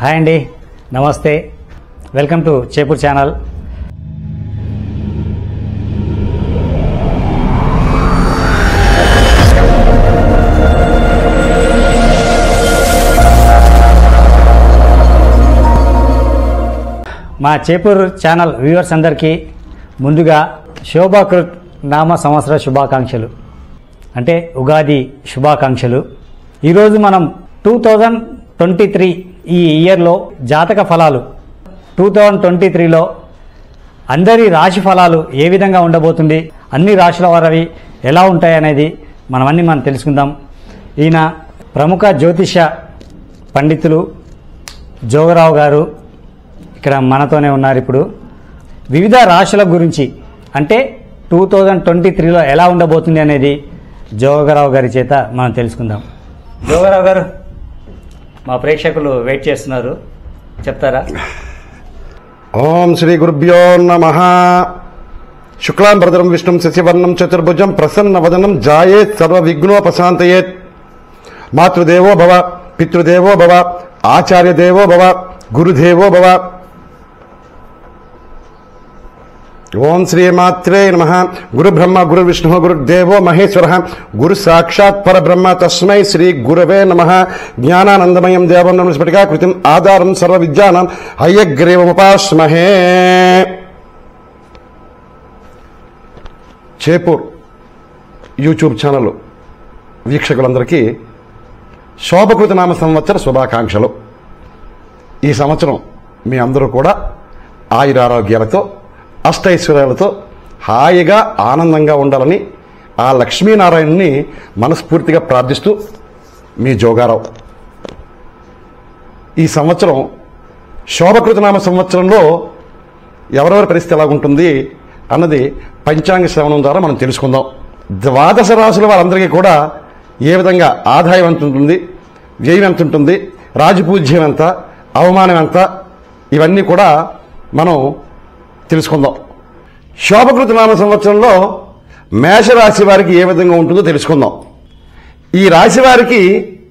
Hi అండి నమస్తే welcome to Chepur channel మా చేపూర్ ఛానల్ వ్యూవర్స్ అందరికీ ముందుగా శోభాకృత్ నామ సంవత్సర శుభాకాంక్షలు అంటే ఉగాది శుభాకాంక్షలు ఈరోజు మనం టూ థౌజండ్ ట్వంటీ త్రీ ఈ ఇయర్లో జాతక ఫలాలు టూ థౌజండ్ ట్వంటీ త్రీలో అందరి రాశి ఫలాలు ఏ విధంగా ఉండబోతుంది అన్ని రాశుల వారవి ఎలా ఉంటాయనేది మనమన్నీ మనం తెలుసుకుందాం ఈయన ప్రముఖ జ్యోతిష పండితులు జోగరావు గారు ఇక్కడ మనతోనే ఉన్నారు ఇప్పుడు వివిధ రాశుల గురించి అంటే టూ థౌజండ్ ట్వంటీ త్రీలో ఎలా ఉండబోతుంది అనేది జోగరావు గారి చేత మనం తెలుసుకుందాం జోగరావు గారు మా ప్రేక్షకులు వెయిట్ చేస్తున్నారు చెప్తారా ఓం శ్రీ గురుభ్యో నమ శుక్లాం భద్రం విష్ణుం శశివర్ణం చతుర్భుజం ప్రసన్నవదనం జాయేత్ సర్వ విఘ్నోపశాంతయేత్ మాతృదేవో భవ పితృదేవో భవ ఆచార్యదేవో భవ గురుదేవో భవ ఓం శ్రీమాత్రే నమ గురు బ్రహ్మ గురు విష్ణు గురుదేవో మహేశ్వర గురు సాక్షాత్ పరబ్రహ్మ తస్మై శ్రీ గురవే నమ జ్ఞానానందమయం దేవం నమస్ఫటికా కృతిం ఆధారం సర్వ విద్యానం హయ్యగ్రీవముపాస్మహే చేపూర్ యూట్యూబ్ ఛానల్ వీక్షకులందరికీ శోభకృత నామ సంవత్సర శుభాకాంక్షలు ఈ సంవత్సరం మీ అందరూ కూడా ఆయురారోగ్యాలతో అష్టైశ్వర్యాలతో హాయిగా ఆనందంగా ఉండాలని ఆ లక్ష్మీనారాయణని మనస్ఫూర్తిగా ప్రార్థిస్తూ మీ జోగారావు ఈ సంవత్సరం శోభకృతనామ సంవత్సరంలో ఎవరెవరి పరిస్థితి ఎలాగుంటుంది అన్నది పంచాంగ శ్రవణం ద్వారా మనం తెలుసుకుందాం ద్వాదశ రాశుల వారందరికీ కూడా ఏ విధంగా ఆదాయం ఎంత ఉంటుంది వ్యయం ఎంత ఉంటుంది రాజపూజ్యం ఎంత అవమానం ఎంత ఇవన్నీ కూడా మనం తెలుసుకుందాం శోభకృత నామ సంవత్సరంలో మేషరాశి వారికి ఏ విధంగా ఉంటుందో తెలుసుకుందాం ఈ రాశి వారికి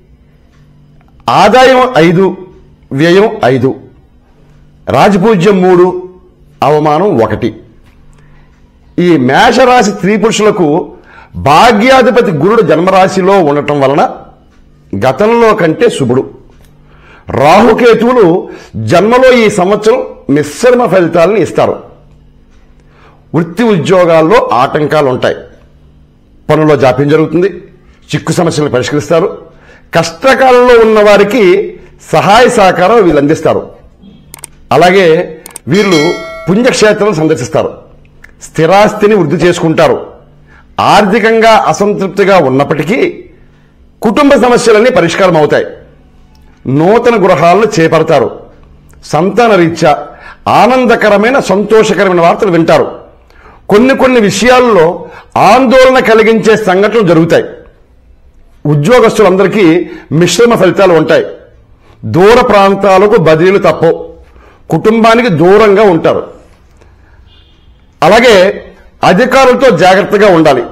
ఆదాయం ఐదు వ్యయం ఐదు రాజపూజ్యం మూడు అవమానం ఒకటి ఈ మేషరాశి స్త్రీ పురుషులకు భాగ్యాధిపతి గురుడు జన్మరాశిలో ఉండటం వలన గతంలో కంటే శుభుడు రాహుకేతువులు జన్మలో ఈ సంవత్సరం మిశ్రమ ఫలితాలను ఇస్తారు వృత్తి ఉద్యోగాల్లో ఆటంకాలు ఉంటాయి పనుల్లో జాప్యం జరుగుతుంది చిక్కు సమస్యలను పరిష్కరిస్తారు కష్టకాలంలో ఉన్న వారికి సహాయ సహకారం వీళ్ళు అందిస్తారు అలాగే వీళ్ళు పుణ్యక్షేత్రం సందర్శిస్తారు స్థిరాస్తిని వృద్ధి చేసుకుంటారు ఆర్థికంగా అసంతృప్తిగా ఉన్నప్పటికీ కుటుంబ సమస్యలన్నీ పరిష్కారం అవుతాయి నూతన గృహాలను చేపడతారు సంతాన రీత్యా ఆనందకరమైన సంతోషకరమైన వార్తలు వింటారు కొన్ని కొన్ని విషయాల్లో ఆందోళన కలిగించే సంఘటనలు జరుగుతాయి ఉద్యోగస్తులందరికీ మిశ్రమ ఫలితాలు ఉంటాయి దూర ప్రాంతాలకు బదిలీలు తప్పవు కుటుంబానికి దూరంగా ఉంటారు అలాగే అధికారులతో జాగ్రత్తగా ఉండాలి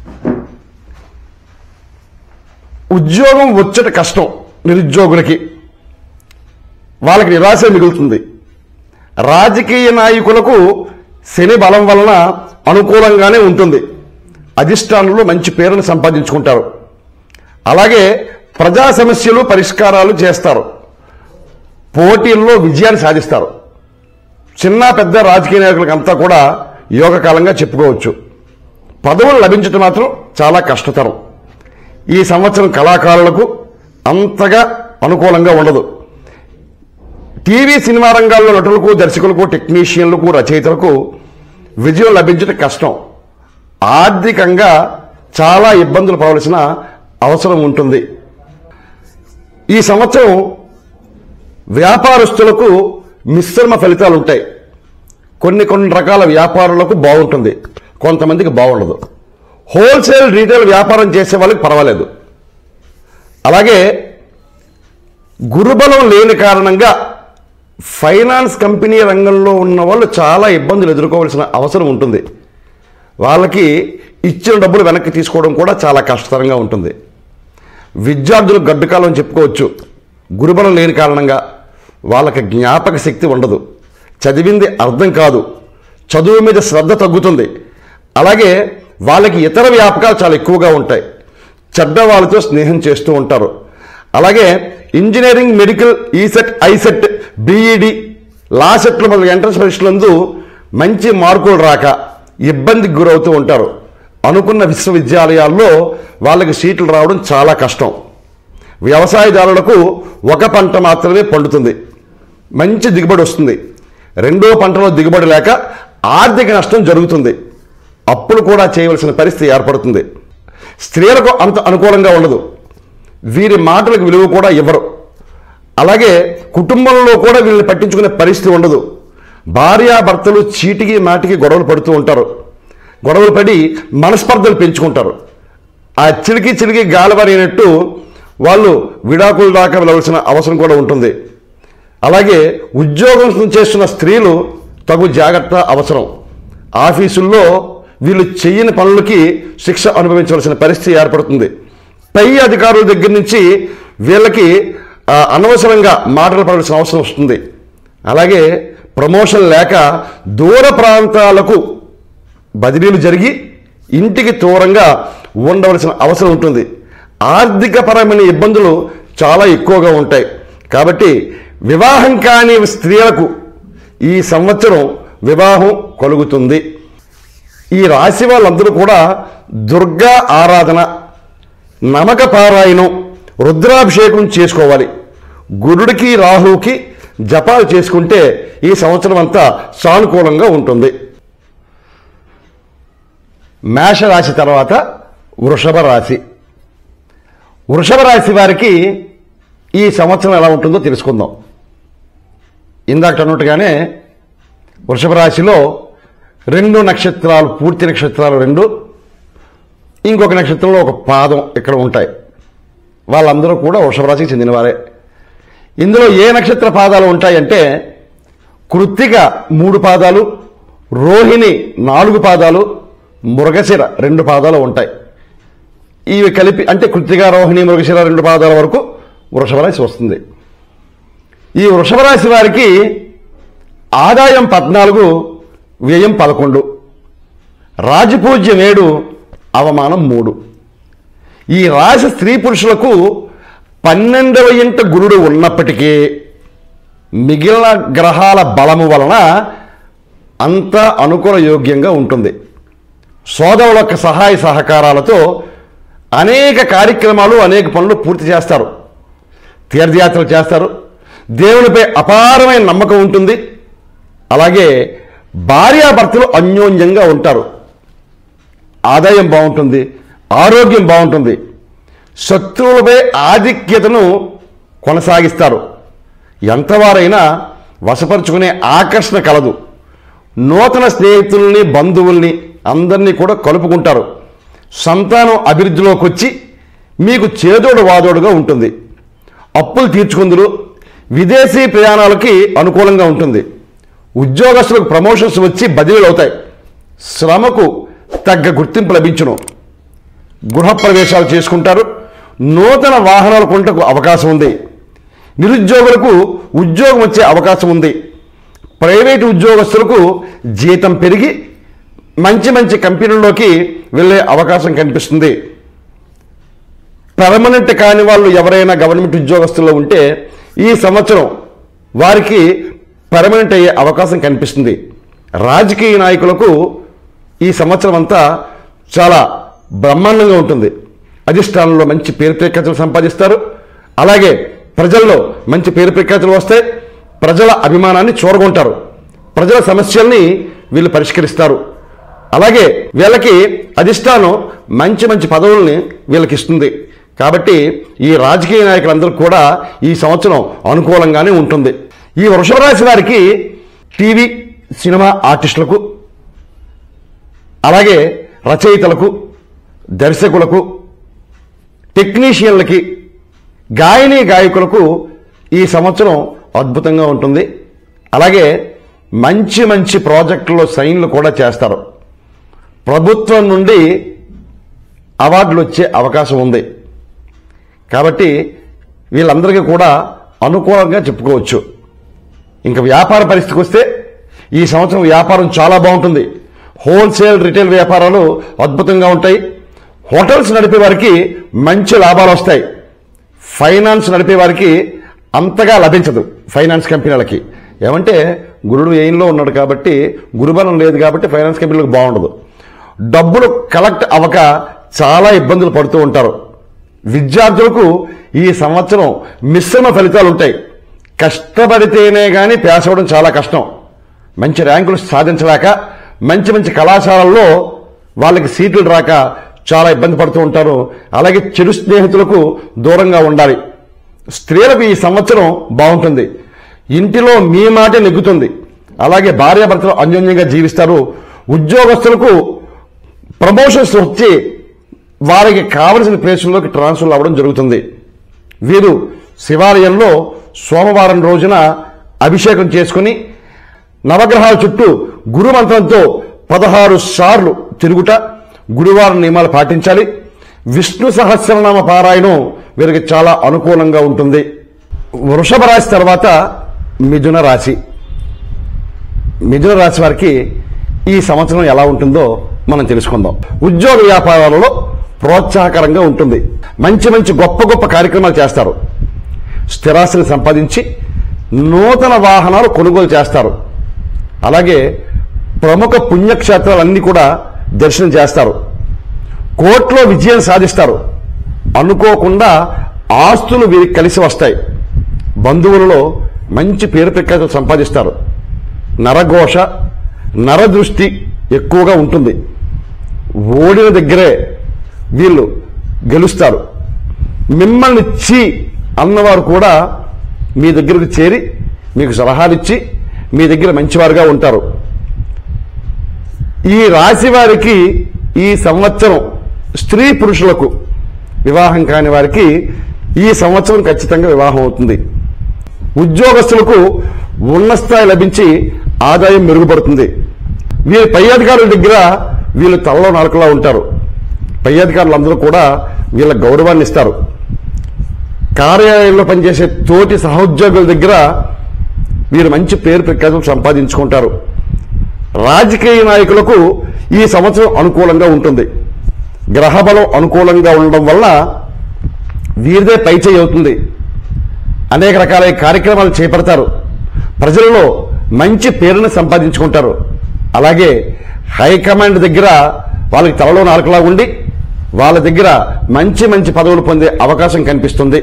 ఉద్యోగం వచ్చట కష్టం నిరుద్యోగులకి వాళ్ళకి నిరాశ మిగులుతుంది రాజకీయ నాయకులకు శని బలం వలన అనుకూలంగానే ఉంటుంది అధిష్టానంలో మంచి పేరును సంపాదించుకుంటారు అలాగే ప్రజా సమస్యలు పరిష్కారాలు చేస్తారు పోటీల్లో విజయాన్ని సాధిస్తారు చిన్న పెద్ద రాజకీయ నాయకులకంతా కూడా యోగకాలంగా చెప్పుకోవచ్చు పదవులు లభించడం మాత్రం చాలా కష్టతరం ఈ సంవత్సరం కళాకారులకు అంతగా అనుకూలంగా ఉండదు టీవీ సినిమా రంగాల్లో నటులకు దర్శకులకు టెక్నీషియన్లకు రచయితలకు విజయం లభించడం కష్టం ఆర్థికంగా చాలా ఇబ్బందులు పడవలసిన అవసరం ఉంటుంది ఈ సంవత్సరం వ్యాపారస్తులకు మిశ్రమ ఫలితాలు ఉంటాయి కొన్ని కొన్ని రకాల వ్యాపారులకు బాగుంటుంది కొంతమందికి బాగుండదు హోల్సేల్ రీటైల్ వ్యాపారం చేసే వాళ్ళకి పర్వాలేదు అలాగే గురుబలం లేని కారణంగా ఫైనాన్స్ కంపెనీ రంగంలో ఉన్న వాళ్ళు చాలా ఇబ్బందులు ఎదుర్కోవాల్సిన అవసరం ఉంటుంది వాళ్ళకి ఇచ్చిన డబ్బులు వెనక్కి తీసుకోవడం కూడా చాలా కష్టతరంగా ఉంటుంది విద్యార్థులు గడ్డుకాలం చెప్పుకోవచ్చు గురుబలం లేని కారణంగా వాళ్ళకి జ్ఞాపక శక్తి ఉండదు చదివింది అర్థం కాదు చదువు మీద శ్రద్ధ తగ్గుతుంది అలాగే వాళ్ళకి ఇతర వ్యాపకాలు చాలా ఎక్కువగా ఉంటాయి చెడ్డ వాళ్ళతో స్నేహం చేస్తూ ఉంటారు అలాగే engineering medical ECET ICET BEd law సెట్లు మొదలు ఎంట్రన్స్ పరీక్షలందు మంచి మార్కులు రాక ఇబ్బందికి గురవుతూ ఉంటారు అనుకున్న విశ్వవిద్యాలయాల్లో వాళ్ళకి సీట్లు రావడం చాలా కష్టం వ్యవసాయదారులకు ఒక పంట మాత్రమే పండుతుంది మంచి దిగుబడి వస్తుంది రెండో పంటలో దిగుబడి లేక ఆర్థిక నష్టం జరుగుతుంది అప్పులు కూడా చేయవలసిన పరిస్థితి ఏర్పడుతుంది స్త్రీలకు అంత అనుకూలంగా ఉండదు వీరి మాటలకు విలువ కూడా ఇవ్వరు అలాగే కుటుంబంలో కూడా వీళ్ళని పట్టించుకునే పరిస్థితి ఉండదు భార్యాభర్తలు చీటికి మాటికి గొడవలు పడుతూ ఉంటారు గొడవలు పడి మనస్పర్ధలు పెంచుకుంటారు ఆ చిలికి చిలికి గాలవరైనట్టు వాళ్ళు విడాకులు దాకా వెళ్ళవలసిన అవసరం కూడా ఉంటుంది అలాగే ఉద్యోగం చేస్తున్న స్త్రీలు తగు జాగ్రత్త అవసరం ఆఫీసుల్లో వీళ్ళు చెయ్యని పనులకి శిక్ష అనుభవించవలసిన పరిస్థితి ఏర్పడుతుంది పై అధికారుల దగ్గర నుంచి వీళ్ళకి ఆ, అనవసరంగా మాటలు పడాల్సిన అవసరం వస్తుంది అలాగే ప్రమోషన్ లేక దూర ప్రాంతాలకు బదిలీలు జరిగి ఇంటికి దూరంగా ఉండవలసిన అవసరం ఉంటుంది ఆర్థికపరమైన ఇబ్బందులు చాలా ఎక్కువగా ఉంటాయి కాబట్టి వివాహం కాని స్త్రీలకు ఈ సంవత్సరం వివాహం కలుగుతుంది ఈ రాశి వాళ్ళందరూ కూడా దుర్గా ఆరాధన నమక పారాయణం రుద్రాభిషేకం చేసుకోవాలి గురుడికి రాహువుకి జపాలు చేసుకుంటే ఈ సంవత్సరం అంతా సానుకూలంగా ఉంటుంది మేషరాశి తర్వాత వృషభ రాశి వృషభ రాశి వారికి ఈ సంవత్సరం ఎలా ఉంటుందో తెలుసుకుందాం ఇందాక అన్నట్టుగానే వృషభ రాశిలో రెండు నక్షత్రాలు పూర్తి నక్షత్రాలు రెండు ఇంకొక నక్షత్రంలో ఒక పాదం ఇక్కడ ఉంటాయి వాళ్ళందరూ కూడా వృషభ రాశికి చెందినవారే ఇందులో ఏ నక్షత్ర పాదాలు ఉంటాయంటే కృత్తిక మూడు పాదాలు రోహిణి నాలుగు పాదాలు మృగశిర రెండు పాదాలు ఉంటాయి ఇవి కలిపి అంటే కృత్తిక రోహిణి మృగశిర రెండు పాదాల వరకు వృషభ రాశి వస్తుంది ఈ వృషభ రాశి వారికి ఆదాయం పద్నాలుగు వ్యయం పదకొండు రాజపూజ్యం ఏడు అవమానం మూడు ఈ రాశి స్త్రీ పురుషులకు పన్నెండవ ఇంట గురుడు ఉన్నప్పటికీ మిగిలిన గ్రహాల బలము వలన అంత అనుకూల యోగ్యంగా ఉంటుంది సోదరుల యొక్క సహాయ సహకారాలతో అనేక కార్యక్రమాలు అనేక పనులు పూర్తి చేస్తారు తీర్థయాత్రలు చేస్తారు దేవునిపై అపారమైన నమ్మకం ఉంటుంది అలాగే భార్యాభర్తలు అన్యోన్యంగా ఉంటారు ఆదాయం బాగుంటుంది ఆరోగ్యం బాగుంటుంది శత్రువులపై ఆధిక్యతను కొనసాగిస్తారు ఎంతవారైనా వశపరుచుకునే ఆకర్షణ కలదు నూతన స్నేహితుల్ని బంధువుల్ని అందరినీ కూడా కలుపుకుంటారు సంతానం అభివృద్ధిలోకి వచ్చి మీకు చేదోడు వాదోడుగా ఉంటుంది అప్పులు తీర్చుకుందురు విదేశీ ప్రయాణాలకి అనుకూలంగా ఉంటుంది ఉద్యోగస్తులకు ప్రమోషన్స్ వచ్చి బదిలీలు అవుతాయి శ్రమకు తగ్గ గుర్తింపు లభించును గృహప్రవేశాలు చేసుకుంటారు నూతన వాహనాలు కొనుటకు అవకాశం ఉంది నిరుద్యోగులకు ఉద్యోగం వచ్చే అవకాశం ఉంది ప్రైవేటు ఉద్యోగస్తులకు జీతం పెరిగి మంచి మంచి కంపెనీల్లోకి వెళ్ళే అవకాశం కనిపిస్తుంది పర్మనెంట్ కాని వాళ్ళు ఎవరైనా గవర్నమెంట్ ఉద్యోగస్తుల్లో ఉంటే ఈ సంవత్సరం వారికి పర్మనెంట్ అయ్యే అవకాశం కనిపిస్తుంది రాజకీయ నాయకులకు ఈ సంవత్సరం అంతా చాలా బ్రహ్మాండంగా ఉంటుంది అధిష్టానంలో మంచి పేరు ప్రఖ్యాతులు సంపాదిస్తారు అలాగే ప్రజల్లో మంచి పేరు ప్రఖ్యాతులు వస్తాయి ప్రజల అభిమానాన్ని చూరగొంటారు ప్రజల సమస్యల్ని వీళ్ళు పరిష్కరిస్తారు అలాగే వీళ్ళకి అధిష్టానం మంచి మంచి పదవుల్ని వీళ్ళకి ఇస్తుంది కాబట్టి ఈ రాజకీయ నాయకులందరూ కూడా ఈ సంవత్సరం అనుకూలంగానే ఉంటుంది ఈ వృషభ రాశి వారికి టీవీ సినిమా ఆర్టిస్టులకు అలాగే రచయితలకు దర్శకులకు టెక్నీషియన్లకి గాయని గాయకులకు ఈ సంవత్సరం అద్భుతంగా ఉంటుంది అలాగే మంచి మంచి ప్రాజెక్టుల్లో సైన్లు కూడా చేస్తారు ప్రభుత్వం నుండి అవార్డులు వచ్చే అవకాశం ఉంది కాబట్టి వీళ్ళందరికీ కూడా అనుకూలంగా చెప్పుకోవచ్చు ఇంకా వ్యాపార పరిస్థితికి వస్తే ఈ సంవత్సరం వ్యాపారం చాలా బాగుంటుంది హోల్సేల్ రిటైల్ వ్యాపారాలు అద్భుతంగా ఉంటాయి హోటల్స్ నడిపే వారికి మంచి లాభాలు వస్తాయి ఫైనాన్స్ నడిపే వారికి అంతగా లభించదు ఫైనాన్స్ కంపెనీలకి ఏమంటే గురుడు ఏయింలో ఉన్నాడు కాబట్టి గురుబలం లేదు కాబట్టి ఫైనాన్స్ కంపెనీలకు బాగుండదు డబ్బులు కలెక్ట్ అవ్వక చాలా ఇబ్బందులు పడుతూ ఉంటారు విద్యార్థులకు ఈ సంవత్సరం మిశ్రమ ఫలితాలు ఉంటాయి కష్టపడితేనే గాని పాస్ అవ్వడం చాలా కష్టం మంచి ర్యాంకులు సాధించలేక మంచి మంచి కళాశాలల్లో వాళ్ళకి సీట్లు రాక చాలా ఇబ్బంది పడుతూ ఉంటారు అలాగే చెడు స్నేహితులకు దూరంగా ఉండాలి స్త్రీలకు ఈ సంవత్సరం బాగుంటుంది ఇంటిలో మీ మాట నెగ్గుతుంది అలాగే భార్యాభర్తలు అన్యోన్యంగా జీవిస్తారు ఉద్యోగస్తులకు ప్రమోషన్స్ వచ్చి వారికి కావలసిన ప్లేసుల్లోకి ట్రాన్స్ఫర్ అవ్వడం జరుగుతుంది వీరు శివాలయంలో సోమవారం రోజున అభిషేకం చేసుకుని నవగ్రహాల చుట్టూ గురు మంత్రంతో పదహారు సార్లు తిరుగుట గురువారం నియమాలు పాటించాలి విష్ణు సహస్రనామ పారాయణం వీరికి చాలా అనుకూలంగా ఉంటుంది వృషభ రాశి తర్వాత మిథున రాశి మిథున రాశి వారికి ఈ సంవత్సరం ఎలా ఉంటుందో మనం తెలుసుకుందాం ఉద్యోగ వ్యాపారాలలో ప్రోత్సాహకరంగా ఉంటుంది మంచి మంచి గొప్ప గొప్ప కార్యక్రమాలు చేస్తారు స్థిరాస్తిని సంపాదించి నూతన వాహనాలు కొనుగోలు చేస్తారు అలాగే ప్రముఖ పుణ్యక్షేత్రాలన్నీ కూడా దర్శనం చేస్తారు కోర్టులో విజయం సాధిస్తారు అనుకోకుండా ఆస్తులు వీరికి కలిసి వస్తాయి బంధువులలో మంచి పేరు ప్రఖ్యాతులు సంపాదిస్తారు నరఘోష నరదృష్టి ఎక్కువగా ఉంటుంది ఓడిన దగ్గరే వీళ్ళు గెలుస్తారు మిమ్మల్ని చీ అన్నవారు కూడా మీ దగ్గరకు చేరి మీకు సలహాలు ఇచ్చి మీ దగ్గర మంచివారుగా ఉంటారు ఈ రాశి వారికి ఈ సంవత్సరం స్త్రీ పురుషులకు వివాహం కాని వారికి ఈ సంవత్సరం ఖచ్చితంగా వివాహం అవుతుంది ఉద్యోగస్తులకు ఉన్న స్థాయి లభించి ఆదాయం మెరుగుపడుతుంది వీరి పై అధికారుల దగ్గర వీళ్ళు తలలో నరకలా ఉంటారు పై అధికారులందరూ కూడా వీళ్ళ గౌరవాన్ని ఇస్తారు కార్యాలయంలో పనిచేసే తోటి సహోద్యోగుల దగ్గర వీరు మంచి పేరు ప్రఖ్యాతులు సంపాదించుకుంటారు రాజకీయ నాయకులకు ఈ సంవత్సరం అనుకూలంగా ఉంటుంది గ్రహబలం అనుకూలంగా ఉండడం వల్ల వీరిదే పైచేయి అవుతుంది అనేక రకాల కార్యక్రమాలు చేపడతారు ప్రజలలో మంచి పేరును సంపాదించుకుంటారు అలాగే హైకమాండ్ దగ్గర వాళ్ళకి తలలో నాలుకలా ఉండి వాళ్ళ దగ్గర మంచి మంచి పదవులు పొందే అవకాశం కనిపిస్తుంది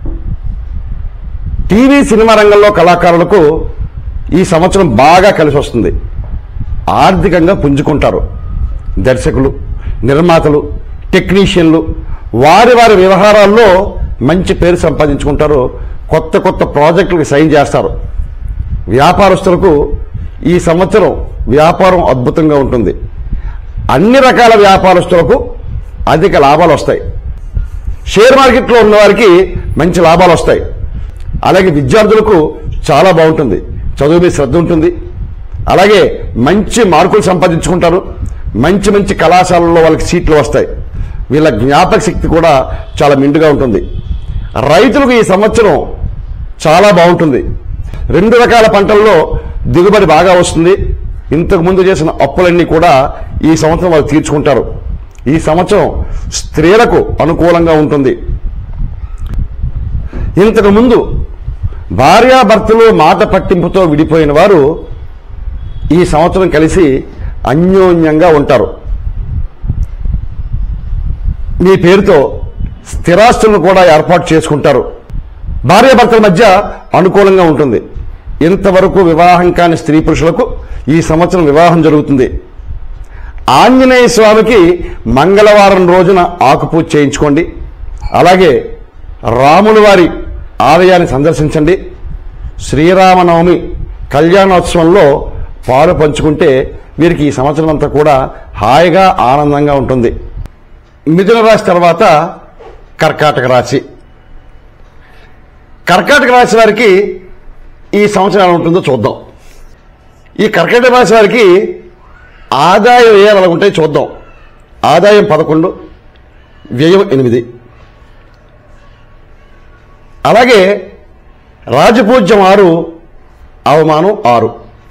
టీవీ సినిమా రంగంలో కళాకారులకు ఈ సంవత్సరం బాగా కలిసి వస్తుంది ఆర్థికంగా పుంజుకుంటారు దర్శకులు నిర్మాతలు టెక్నీషియన్లు వారి వారి వ్యవహారాల్లో మంచి పేరు సంపాదించుకుంటారు కొత్త కొత్త ప్రాజెక్టులకు సైన్ చేస్తారు వ్యాపారస్తులకు ఈ సంవత్సరం వ్యాపారం అద్భుతంగా ఉంటుంది అన్ని రకాల వ్యాపారస్తులకు అధిక లాభాలు వస్తాయి షేర్ మార్కెట్లో ఉన్న వారికి మంచి లాభాలు వస్తాయి అలాగే విద్యార్థులకు చాలా బాగుంటుంది చదువు మీద శ్రద్ధ ఉంటుంది అలాగే మంచి మార్కులు సంపాదించుకుంటారు మంచి మంచి కళాశాలల్లో వాళ్ళకి సీట్లు వస్తాయి వీళ్ళ జ్ఞాపక శక్తి కూడా చాలా మెండుగా ఉంటుంది రైతులకు ఈ సంవత్సరం చాలా బాగుంటుంది రెండు రకాల పంటల్లో దిగుబడి బాగా వస్తుంది ఇంతకు ముందు చేసిన అప్పులన్నీ కూడా ఈ సంవత్సరం వాళ్ళు తీర్చుకుంటారు ఈ సంవత్సరం స్త్రీలకు అనుకూలంగా ఉంటుంది ఇంతకు ముందు భార్యాభర్తలు మాట పట్టింపుతో విడిపోయిన వారు ఈ సంవత్సరం కలిసి అన్యోన్యంగా ఉంటారు మీ పేరుతో స్థిరాస్తులను కూడా ఏర్పాటు చేసుకుంటారు భార్యాభర్తల మధ్య అనుకూలంగా ఉంటుంది ఇంతవరకు వివాహం కాని స్త్రీ పురుషులకు ఈ సంవత్సరం వివాహం జరుగుతుంది ఆంజనేయ స్వామికి మంగళవారం రోజున ఆకుపూజ చేయించుకోండి అలాగే రాముల వారి ఆలయాన్ని సందర్శించండి శ్రీరామనవమి కళ్యాణోత్సవంలో పాలు పంచుకుంటే వీరికి ఈ సంవత్సరం అంతా కూడా హాయిగా ఆనందంగా ఉంటుంది మిథున రాశి తర్వాత కర్కాటక రాశి కర్కాటక రాశి వారికి ఈ సంవత్సరం ఎలా ఉంటుందో చూద్దాం ఈ కర్కాటక రాశి వారికి ఆదాయ వ్యయాలు ఎలా ఉంటాయి చూద్దాం ఆదాయం పదకొండు వ్యయం ఎనిమిది అలాగే రాజపూజ్యం ఆరు అవమానం ఆరు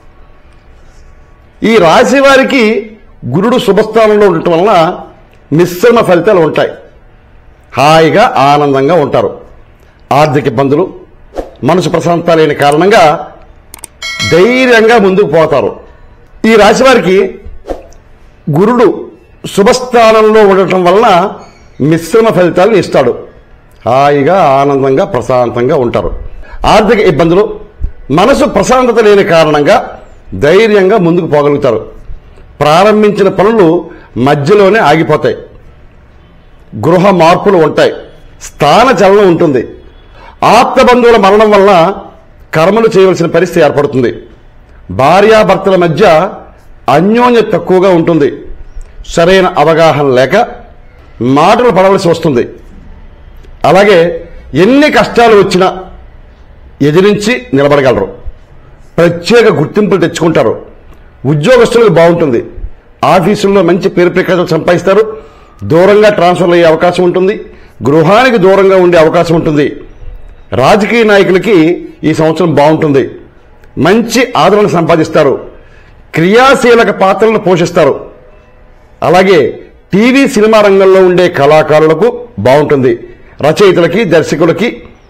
ఈ రాశి వారికి గురుడు శుభస్థానంలో ఉండటం వలన మిశ్రమ ఫలితాలు ఉంటాయి హాయిగా ఆనందంగా ఉంటారు ఆర్థిక ఇబ్బందులు మనసు ప్రశాంతత లేని కారణంగా ధైర్యంగా ముందుకు పోతారు ఈ రాశి వారికి గురుడు శుభస్థానంలో ఉండటం వలన మిశ్రమ ఫలితాలను ఇస్తాడు హాయిగా ఆనందంగా ప్రశాంతంగా ఉంటారు ఆర్థిక ఇబ్బందులు మనసు ప్రశాంతత లేని కారణంగా ధైర్యంగా ముందుకు పోగలుగుతారు ప్రారంభించిన పనులు మధ్యలోనే ఆగిపోతాయి గృహ మార్పులు ఉంటాయి స్థాన చలనం ఉంటుంది ఆప్త బంధువుల మరణం వలన కర్మలు చేయవలసిన పరిస్థితి ఏర్పడుతుంది భార్యాభర్తల మధ్య అన్యోన్యత తక్కువగా ఉంటుంది సరైన అవగాహన లేక మాటలు పడవలసి వస్తుంది అలాగే ఎన్ని కష్టాలు వచ్చినా ఎదిరించి నిలబడగలరు ప్రత్యేక గుర్తింపులు తెచ్చుకుంటారు ఉద్యోగస్తులకు బాగుంటుంది ఆఫీసుల్లో మంచి పేరు ప్రఖ్యాతులు సంపాదిస్తారు దూరంగా ట్రాన్స్ఫర్ అయ్యే అవకాశం ఉంటుంది గృహానికి దూరంగా ఉండే అవకాశం ఉంటుంది రాజకీయ నాయకులకి ఈ సంవత్సరం బాగుంటుంది మంచి ఆదరణ సంపాదిస్తారు క్రియాశీలక పాత్రలను పోషిస్తారు అలాగే టీవీ సినిమా రంగంలో ఉండే కళాకారులకు బాగుంటుంది రచయితలకి దర్శకులకి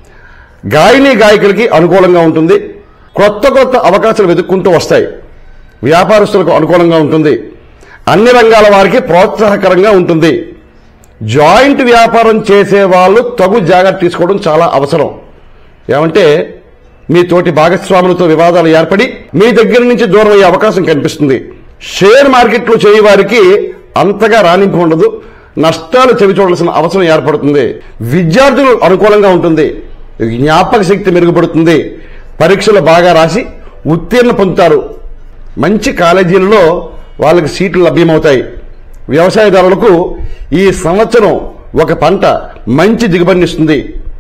గాయని గాయకులకి అనుకూలంగా ఉంటుంది కొత్త కొత్త అవకాశాలు వెతుక్కుంటూ వస్తాయి వ్యాపారస్తులకు అనుకూలంగా ఉంటుంది అన్ని రంగాల వారికి ప్రోత్సాహకరంగా ఉంటుంది జాయింట్ వ్యాపారం చేసే వాళ్ళు తగు జాగ్రత్త తీసుకోవడం చాలా అవసరం ఏమంటే మీ తోటి భాగస్వాములతో వివాదాలు ఏర్పడి మీ దగ్గర నుంచి దూరం అయ్యే అవకాశం కనిపిస్తుంది షేర్ మార్కెట్లో చేయ వారికి అంతగా రాణింపు ఉండదు నష్టాలు చెవి చూడాల్సిన అవసరం ఏర్పడుతుంది విద్యార్థులు అనుకూలంగా ఉంటుంది జ్ఞాపక శక్తి మెరుగుపడుతుంది పరీక్షలు బాగా రాసి ఉత్తీర్ణ పొందుతారు మంచి కాలేజీలలో వాళ్ళకి సీట్లు లభ్యమవుతాయి వ్యవసాయదారులకు ఈ సంవత్సరం ఒక పంట మంచి దిగుబడినిస్తుంది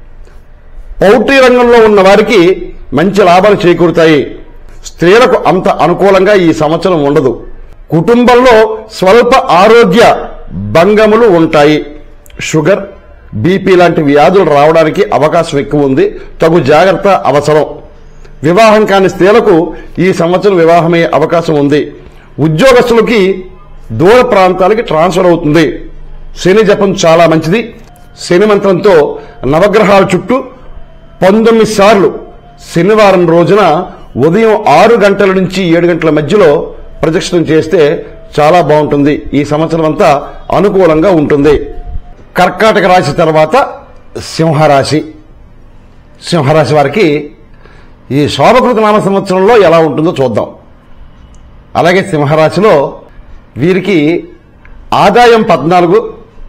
పౌల్ట్రీ రంగంలో ఉన్న వారికి మంచి లాభాలు చేకూరుతాయి స్త్రీలకు అంత అనుకూలంగా ఈ సంవత్సరం ఉండదు కుటుంబంలో స్వల్ప ఆరోగ్య భంగములు ఉంటాయి షుగర్ బీపీ లాంటి వ్యాధులు రావడానికి అవకాశం ఎక్కువ ఉంది తగు జాగ్రత్త అవసరం వివాహం కాని స్త్రీలకు ఈ సంవత్సరం వివాహమయ్యే అవకాశం ఉంది ఉద్యోగస్తులకి దూర ప్రాంతాలకి ట్రాన్స్ఫర్ అవుతుంది శని జపం చాలా మంచిది శని మంత్రంతో నవగ్రహాల చుట్టూ పంతొమ్మిది సార్లు శనివారం రోజున ఉదయం ఆరు గంటల నుంచి ఏడు గంటల మధ్యలో ప్రదక్షిణం చేస్తే చాలా బాగుంటుంది ఈ సంవత్సరం అంతా అనుకూలంగా ఉంటుంది కర్కాటక రాశి తర్వాత సింహరాశి సింహరాశి వారికి ఈ శోభకృత నామ సంవత్సరంలో ఎలా ఉంటుందో చూద్దాం అలాగే సింహరాశిలో వీరికి ఆదాయం పద్నాలుగు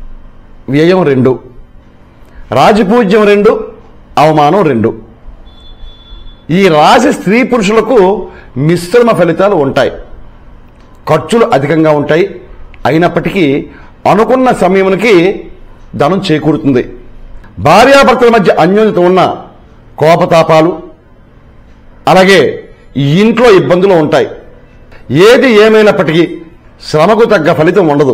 వ్యయం రెండు రాజపూజ్యం రెండు అవమానం రెండు ఈ రాశి స్త్రీ పురుషులకు మిశ్రమ ఫలితాలు ఉంటాయి ఖర్చులు అధికంగా ఉంటాయి అయినప్పటికీ అనుకున్న సమయానికి ధనం చేకూరుతుంది భార్యాభర్తల మధ్య అన్యోన్యత ఉన్న కోపతాపాలు అలాగే ఇంట్లో ఇబ్బందులు ఉంటాయి ఏది ఏమైనప్పటికీ శ్రమకు తగ్గ ఫలితం ఉండదు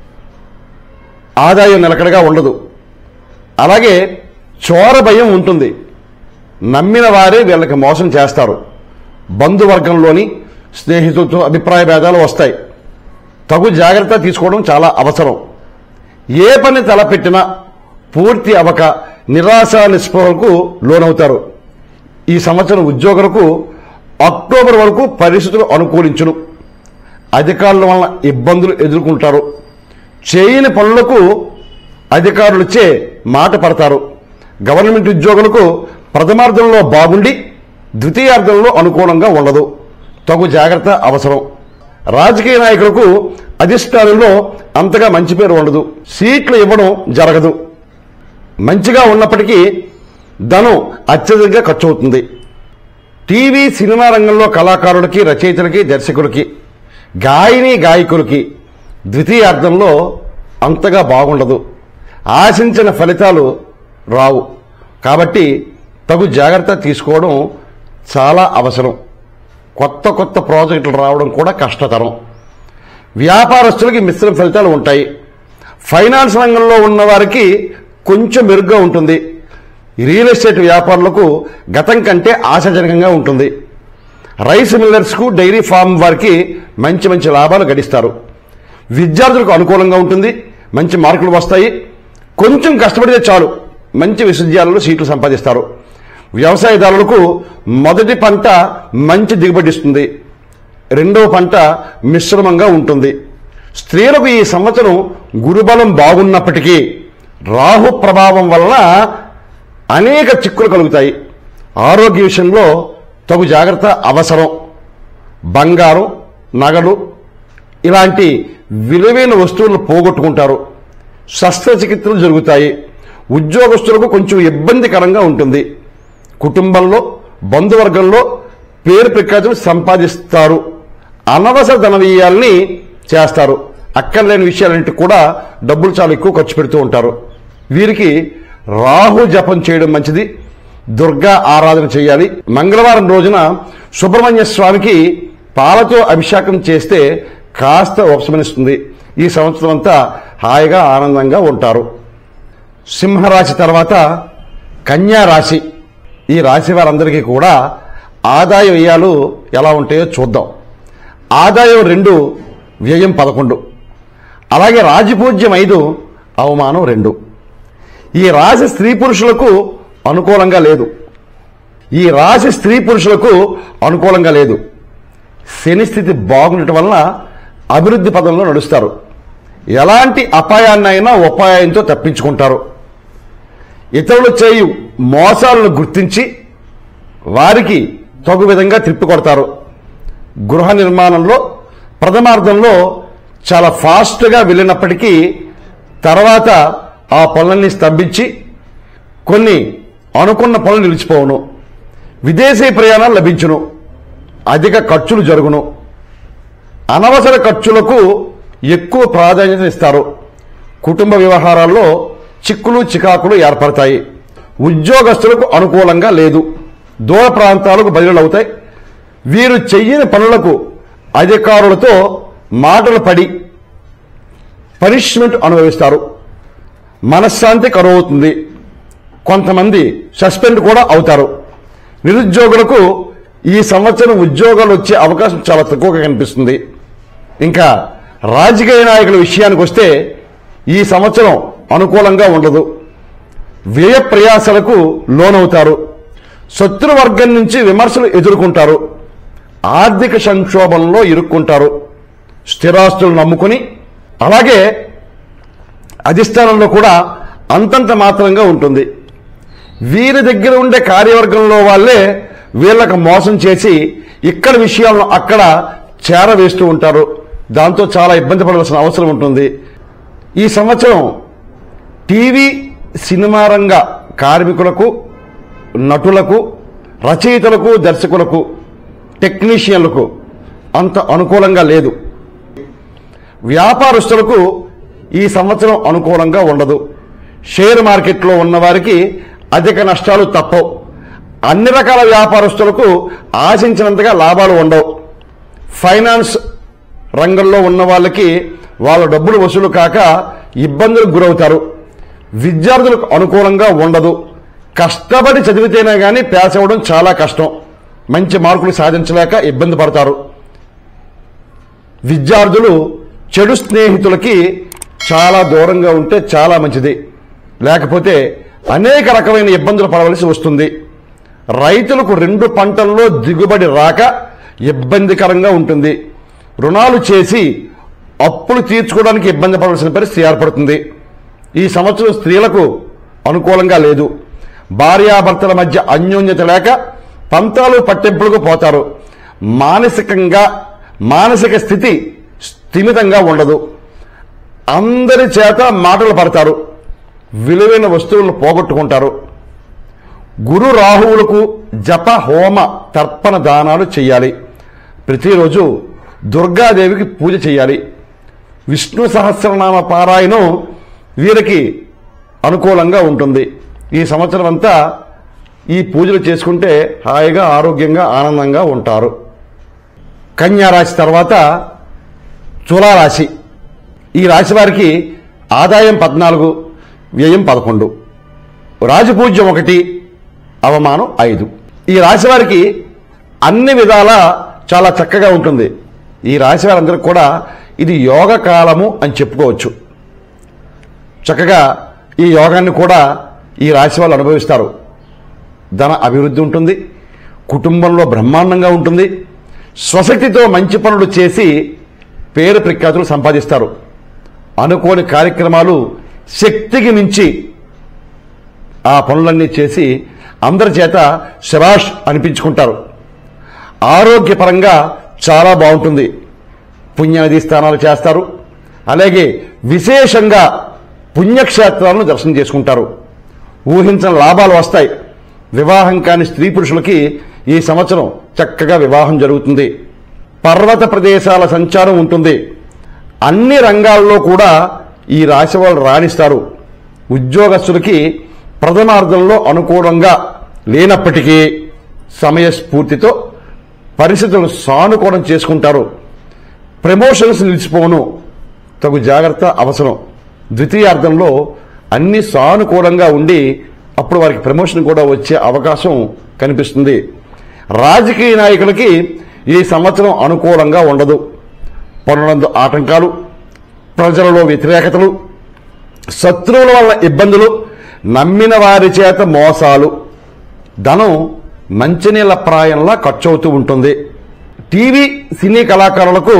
ఆదాయం నిలకడగా ఉండదు అలాగే చోర భయం ఉంటుంది నమ్మిన వారే వీళ్ళకి మోసం చేస్తారు బంధువర్గంలోని స్నేహితులతో అభిప్రాయ భేదాలు వస్తాయి తగు జాగ్రత్త తీసుకోవడం చాలా అవసరం ఏ పని తలపెట్టినా పూర్తి అవక నిరాశ నిస్పృహలకు లోనవుతారు ఈ సంవత్సరం ఉద్యోగులకు అక్టోబర్ వరకు పరిస్థితులు అనుకూలించును అధికారుల వలన ఇబ్బందులు ఎదుర్కొంటారు చేయని పనులకు అధికారులచే మాట పడతారు గవర్నమెంట్ ఉద్యోగులకు ప్రథమార్థంలో బాగుండి ద్వితీయార్థంలో అనుకూలంగా ఉండదు తగు జాగ్రత్త అవసరం రాజకీయ నాయకులకు అధిష్టానంలో అంతగా మంచి పేరు ఉండదు సీట్లు ఇవ్వడం జరగదు మంచిగా ఉన్నప్పటికీ ధనం అత్యధికంగా ఖర్చు అవుతుంది టీవీ సినిమా రంగంలో కళాకారులకి రచయితలకి దర్శకులకి గాయని గాయకులకి ద్వితీయార్థంలో అంతగా బాగుండదు ఆశించిన ఫలితాలు రావు కాబట్టి తగు జాగ్రత్త తీసుకోవడం చాలా అవసరం కొత్త కొత్త ప్రాజెక్టులు రావడం కూడా కష్టతరం వ్యాపారస్తులకి మిశ్రమ ఫలితాలు ఉంటాయి ఫైనాన్స్ రంగంలో ఉన్న వారికి కొంచెం మెరుగ్గా ఉంటుంది రియల్ ఎస్టేట్ వ్యాపారులకు గతం కంటే ఆశాజనకంగా ఉంటుంది రైస్ మిల్లర్స్కు డైరీ ఫామ్ వారికి మంచి మంచి లాభాలు గడిస్తారు విద్యార్థులకు అనుకూలంగా ఉంటుంది మంచి మార్కులు వస్తాయి కొంచెం కష్టపడితే చాలు మంచి విశ్వవిద్యాలయంలో సీట్లు సంపాదిస్తారు వ్యవసాయదారులకు మొదటి పంట మంచి దిగుబడి ఇస్తుంది రెండవ పంట మిశ్రమంగా ఉంటుంది స్త్రీలకు ఈ సంవత్సరం గురుబలం బాగున్నప్పటికీ రాహు ప్రభావం వలన అనేక చిక్కులు కలుగుతాయి ఆరోగ్య విషయంలో తగు జాగ్రత్త అవసరం బంగారం నగలు ఇలాంటి విలువైన వస్తువులను పోగొట్టుకుంటారు శస్త్రచికిత్సలు జరుగుతాయి ఉద్యోగస్తులకు కొంచెం ఇబ్బందికరంగా ఉంటుంది కుటుంబంలో బంధువర్గంలో పేరు ప్రఖ్యాతులు సంపాదిస్తారు అనవసర ధన వ్యయాల్ని చేస్తారు అక్కర్లేని విషయాలంటే కూడా డబ్బులు చాలా ఎక్కువ ఖర్చు పెడుతూ ఉంటారు వీరికి రాహు జపం చేయడం మంచిది దుర్గా ఆరాధన చేయాలి మంగళవారం రోజున సుబ్రహ్మణ్య స్వామికి పాలతో అభిషేకం చేస్తే కాస్త ఉపశమనిస్తుంది ఈ సంవత్సరం అంతా హాయిగా ఆనందంగా ఉంటారు సింహరాశి తర్వాత కన్యా రాశి ఈ రాశి వారందరికీ కూడా ఆదాయ వ్యయాలు ఎలా ఉంటాయో చూద్దాం ఆదాయం రెండు వ్యయం పదకొండు అలాగే రాజపూజ్యం ఐదు అవమానం రెండు ఈ రాశి స్త్రీ పురుషులకు అనుకూలంగా లేదు ఈ రాశి స్త్రీ పురుషులకు అనుకూలంగా లేదు శని స్థితి బాగుండటం వలన అభివృద్ధి పదంలో నడుస్తారు ఎలాంటి అపాయాన్నైనా ఉపాయంతో తప్పించుకుంటారు ఇతరులు చేయు మోసాలను గుర్తించి వారికి తగు విధంగా తిప్పికొడతారు గృహ నిర్మాణంలో ప్రథమార్థంలో చాలా ఫాస్ట్గా వెళ్ళినప్పటికీ తర్వాత ఆ పనులన్నీ స్తంభించి కొన్ని అనుకున్న పనులు నిలిచిపోవును విదేశీ ప్రయాణాలు లభించును అధిక ఖర్చులు జరుగును అనవసర ఖర్చులకు ఎక్కువ ప్రాధాన్యత ఇస్తారు కుటుంబ వ్యవహారాల్లో చిక్కులు చికాకులు ఏర్పడతాయి ఉద్యోగస్తులకు అనుకూలంగా లేదు దూర ప్రాంతాలకు బదిలీలవుతాయి వీరు చెయ్యని పనులకు అధికారులతో మాటలు పడి పనిష్మెంట్ అనుభవిస్తారు మనశ్శాంతి కరువవుతుంది కొంతమంది సస్పెండ్ కూడా అవుతారు నిరుద్యోగులకు ఈ సంవత్సరం ఉద్యోగాలు వచ్చే అవకాశం చాలా తక్కువగా కనిపిస్తుంది ఇంకా రాజకీయ నాయకుల విషయానికి వస్తే ఈ సంవత్సరం అనుకూలంగా ఉండదు వ్యయ ప్రయాసలకు లోనవుతారు శత్రువర్గం నుంచి విమర్శలు ఎదుర్కొంటారు ఆర్థిక సంక్షోభంలో ఇరుక్కుంటారు స్థిరాస్తులు నమ్ముకుని అలాగే అధిష్టానంలో కూడా అంతంత మాత్రంగా ఉంటుంది వీరి దగ్గర ఉండే కార్యవర్గంలో వాళ్ళే వీళ్ళకు మోసం చేసి ఇక్కడ విషయాలను అక్కడ చేరవేస్తూ ఉంటారు దాంతో చాలా ఇబ్బంది పడవలసిన అవసరం ఉంటుంది ఈ సంవత్సరం టీవీ సినిమా రంగ కార్మికులకు నటులకు రచయితలకు దర్శకులకు టెక్నీషియన్లకు అంత అనుకూలంగా లేదు వ్యాపారస్తులకు ఈ సంవత్సరం అనుకూలంగా ఉండదు షేర్ మార్కెట్లో ఉన్నవారికి అధిక నష్టాలు తప్పవు అన్ని రకాల వ్యాపారస్తులకు ఆశించినంతగా లాభాలు ఉండవు ఫైనాన్స్ రంగంలో ఉన్న వాళ్ళకి వాళ్ళ డబ్బులు వసూలు కాక ఇబ్బందులకు గురవుతారు విద్యార్థులకు అనుకూలంగా ఉండదు కష్టపడి చదివితేనే కానీ పాస్ అవ్వడం చాలా కష్టం మంచి మార్కులు సాధించలేక ఇబ్బంది పడతారు విద్యార్థులు చెడు స్నేహితులకి చాలా దూరంగా ఉంటే చాలా మంచిది లేకపోతే అనేక రకమైన ఇబ్బందులు పడవలసి వస్తుంది రైతులకు రెండు పంటల్లో దిగుబడి రాక ఇబ్బందికరంగా ఉంటుంది రుణాలు చేసి అప్పులు తీర్చుకోవడానికి ఇబ్బంది పడవలసిన పరిస్థితి ఏర్పడుతుంది ఈ సంవత్సరం స్త్రీలకు అనుకూలంగా లేదు భార్యాభర్తల మధ్య అన్యోన్యత లేక పంతాలు పట్టింపులకు పోతారు మానసికంగా మానసిక స్థితి స్థిమితంగా ఉండదు అందరి చేత మాటలు పడతారు విలువైన వస్తువులను పోగొట్టుకుంటారు గురు రాహువులకు జప హోమ తర్పణ దానాలు చేయాలి ప్రతిరోజు దుర్గాదేవికి పూజ చేయాలి విష్ణు సహస్రనామ పారాయణం వీరికి అనుకూలంగా ఉంటుంది ఈ సంవత్సరం అంతా ఈ పూజలు చేసుకుంటే హాయిగా ఆరోగ్యంగా ఆనందంగా ఉంటారు కన్యా రాశి తర్వాత తులారాశి ఈ రాశి వారికి ఆదాయం పద్నాలుగు వ్యయం పదకొండు రాజపూజ్యం ఒకటి అవమానం ఐదు ఈ రాశి వారికి అన్ని విధాల చాలా చక్కగా ఉంటుంది ఈ రాశి వారందరికీ కూడా ఇది యోగ కాలము అని చెప్పుకోవచ్చు చక్కగా ఈ యోగాన్ని కూడా ఈ రాశి వాళ్ళు అనుభవిస్తారు ధన అభివృద్ధి ఉంటుంది కుటుంబంలో బ్రహ్మాండంగా ఉంటుంది స్వశక్తితో మంచి పనులు చేసి పేరు ప్రఖ్యాతులు సంపాదిస్తారు అనుకోని కార్యక్రమాలు శక్తికి మించి ఆ పనులన్నీ చేసి అందరి చేత శరాష్ అనిపించుకుంటారు ఆరోగ్యపరంగా చాలా బాగుంటుంది పుణ్యనది స్నానాలు చేస్తారు అలాగే విశేషంగా పుణ్యక్షేత్రాలను దర్శనం చేసుకుంటారు ఊహించిన లాభాలు వస్తాయి వివాహం కాని స్త్రీ పురుషులకి ఈ సంవత్సరం చక్కగా వివాహం జరుగుతుంది పర్వత ప్రదేశాల సంచారం ఉంటుంది అన్ని రంగాల్లో కూడా ఈ రాశి వాళ్ళు రాణిస్తారు ఉద్యోగస్తులకి ప్రథమార్థంలో అనుకూలంగా లేనప్పటికీ సమయస్ఫూర్తితో పరిస్థితులను సానుకూలం చేసుకుంటారు ప్రమోషన్స్ నిలిచిపోను తగు జాగ్రత్త అవసరం ద్వితీయార్థంలో అన్ని సానుకూలంగా ఉండి అప్పుడు వారికి ప్రమోషన్ కూడా వచ్చే అవకాశం కనిపిస్తుంది రాజకీయ నాయకులకి ఈ సంవత్సరం అనుకూలంగా ఉండదు పనులందు ఆటంకాలు ప్రజలలో వ్యతిరేకతలు శత్రువుల వల్ల ఇబ్బందులు నమ్మిన వారి చేత మోసాలు ధనం మంచినీళ్ల ప్రాయంలా ఖర్చు అవుతూ ఉంటుంది టీవీ సినీ కళాకారులకు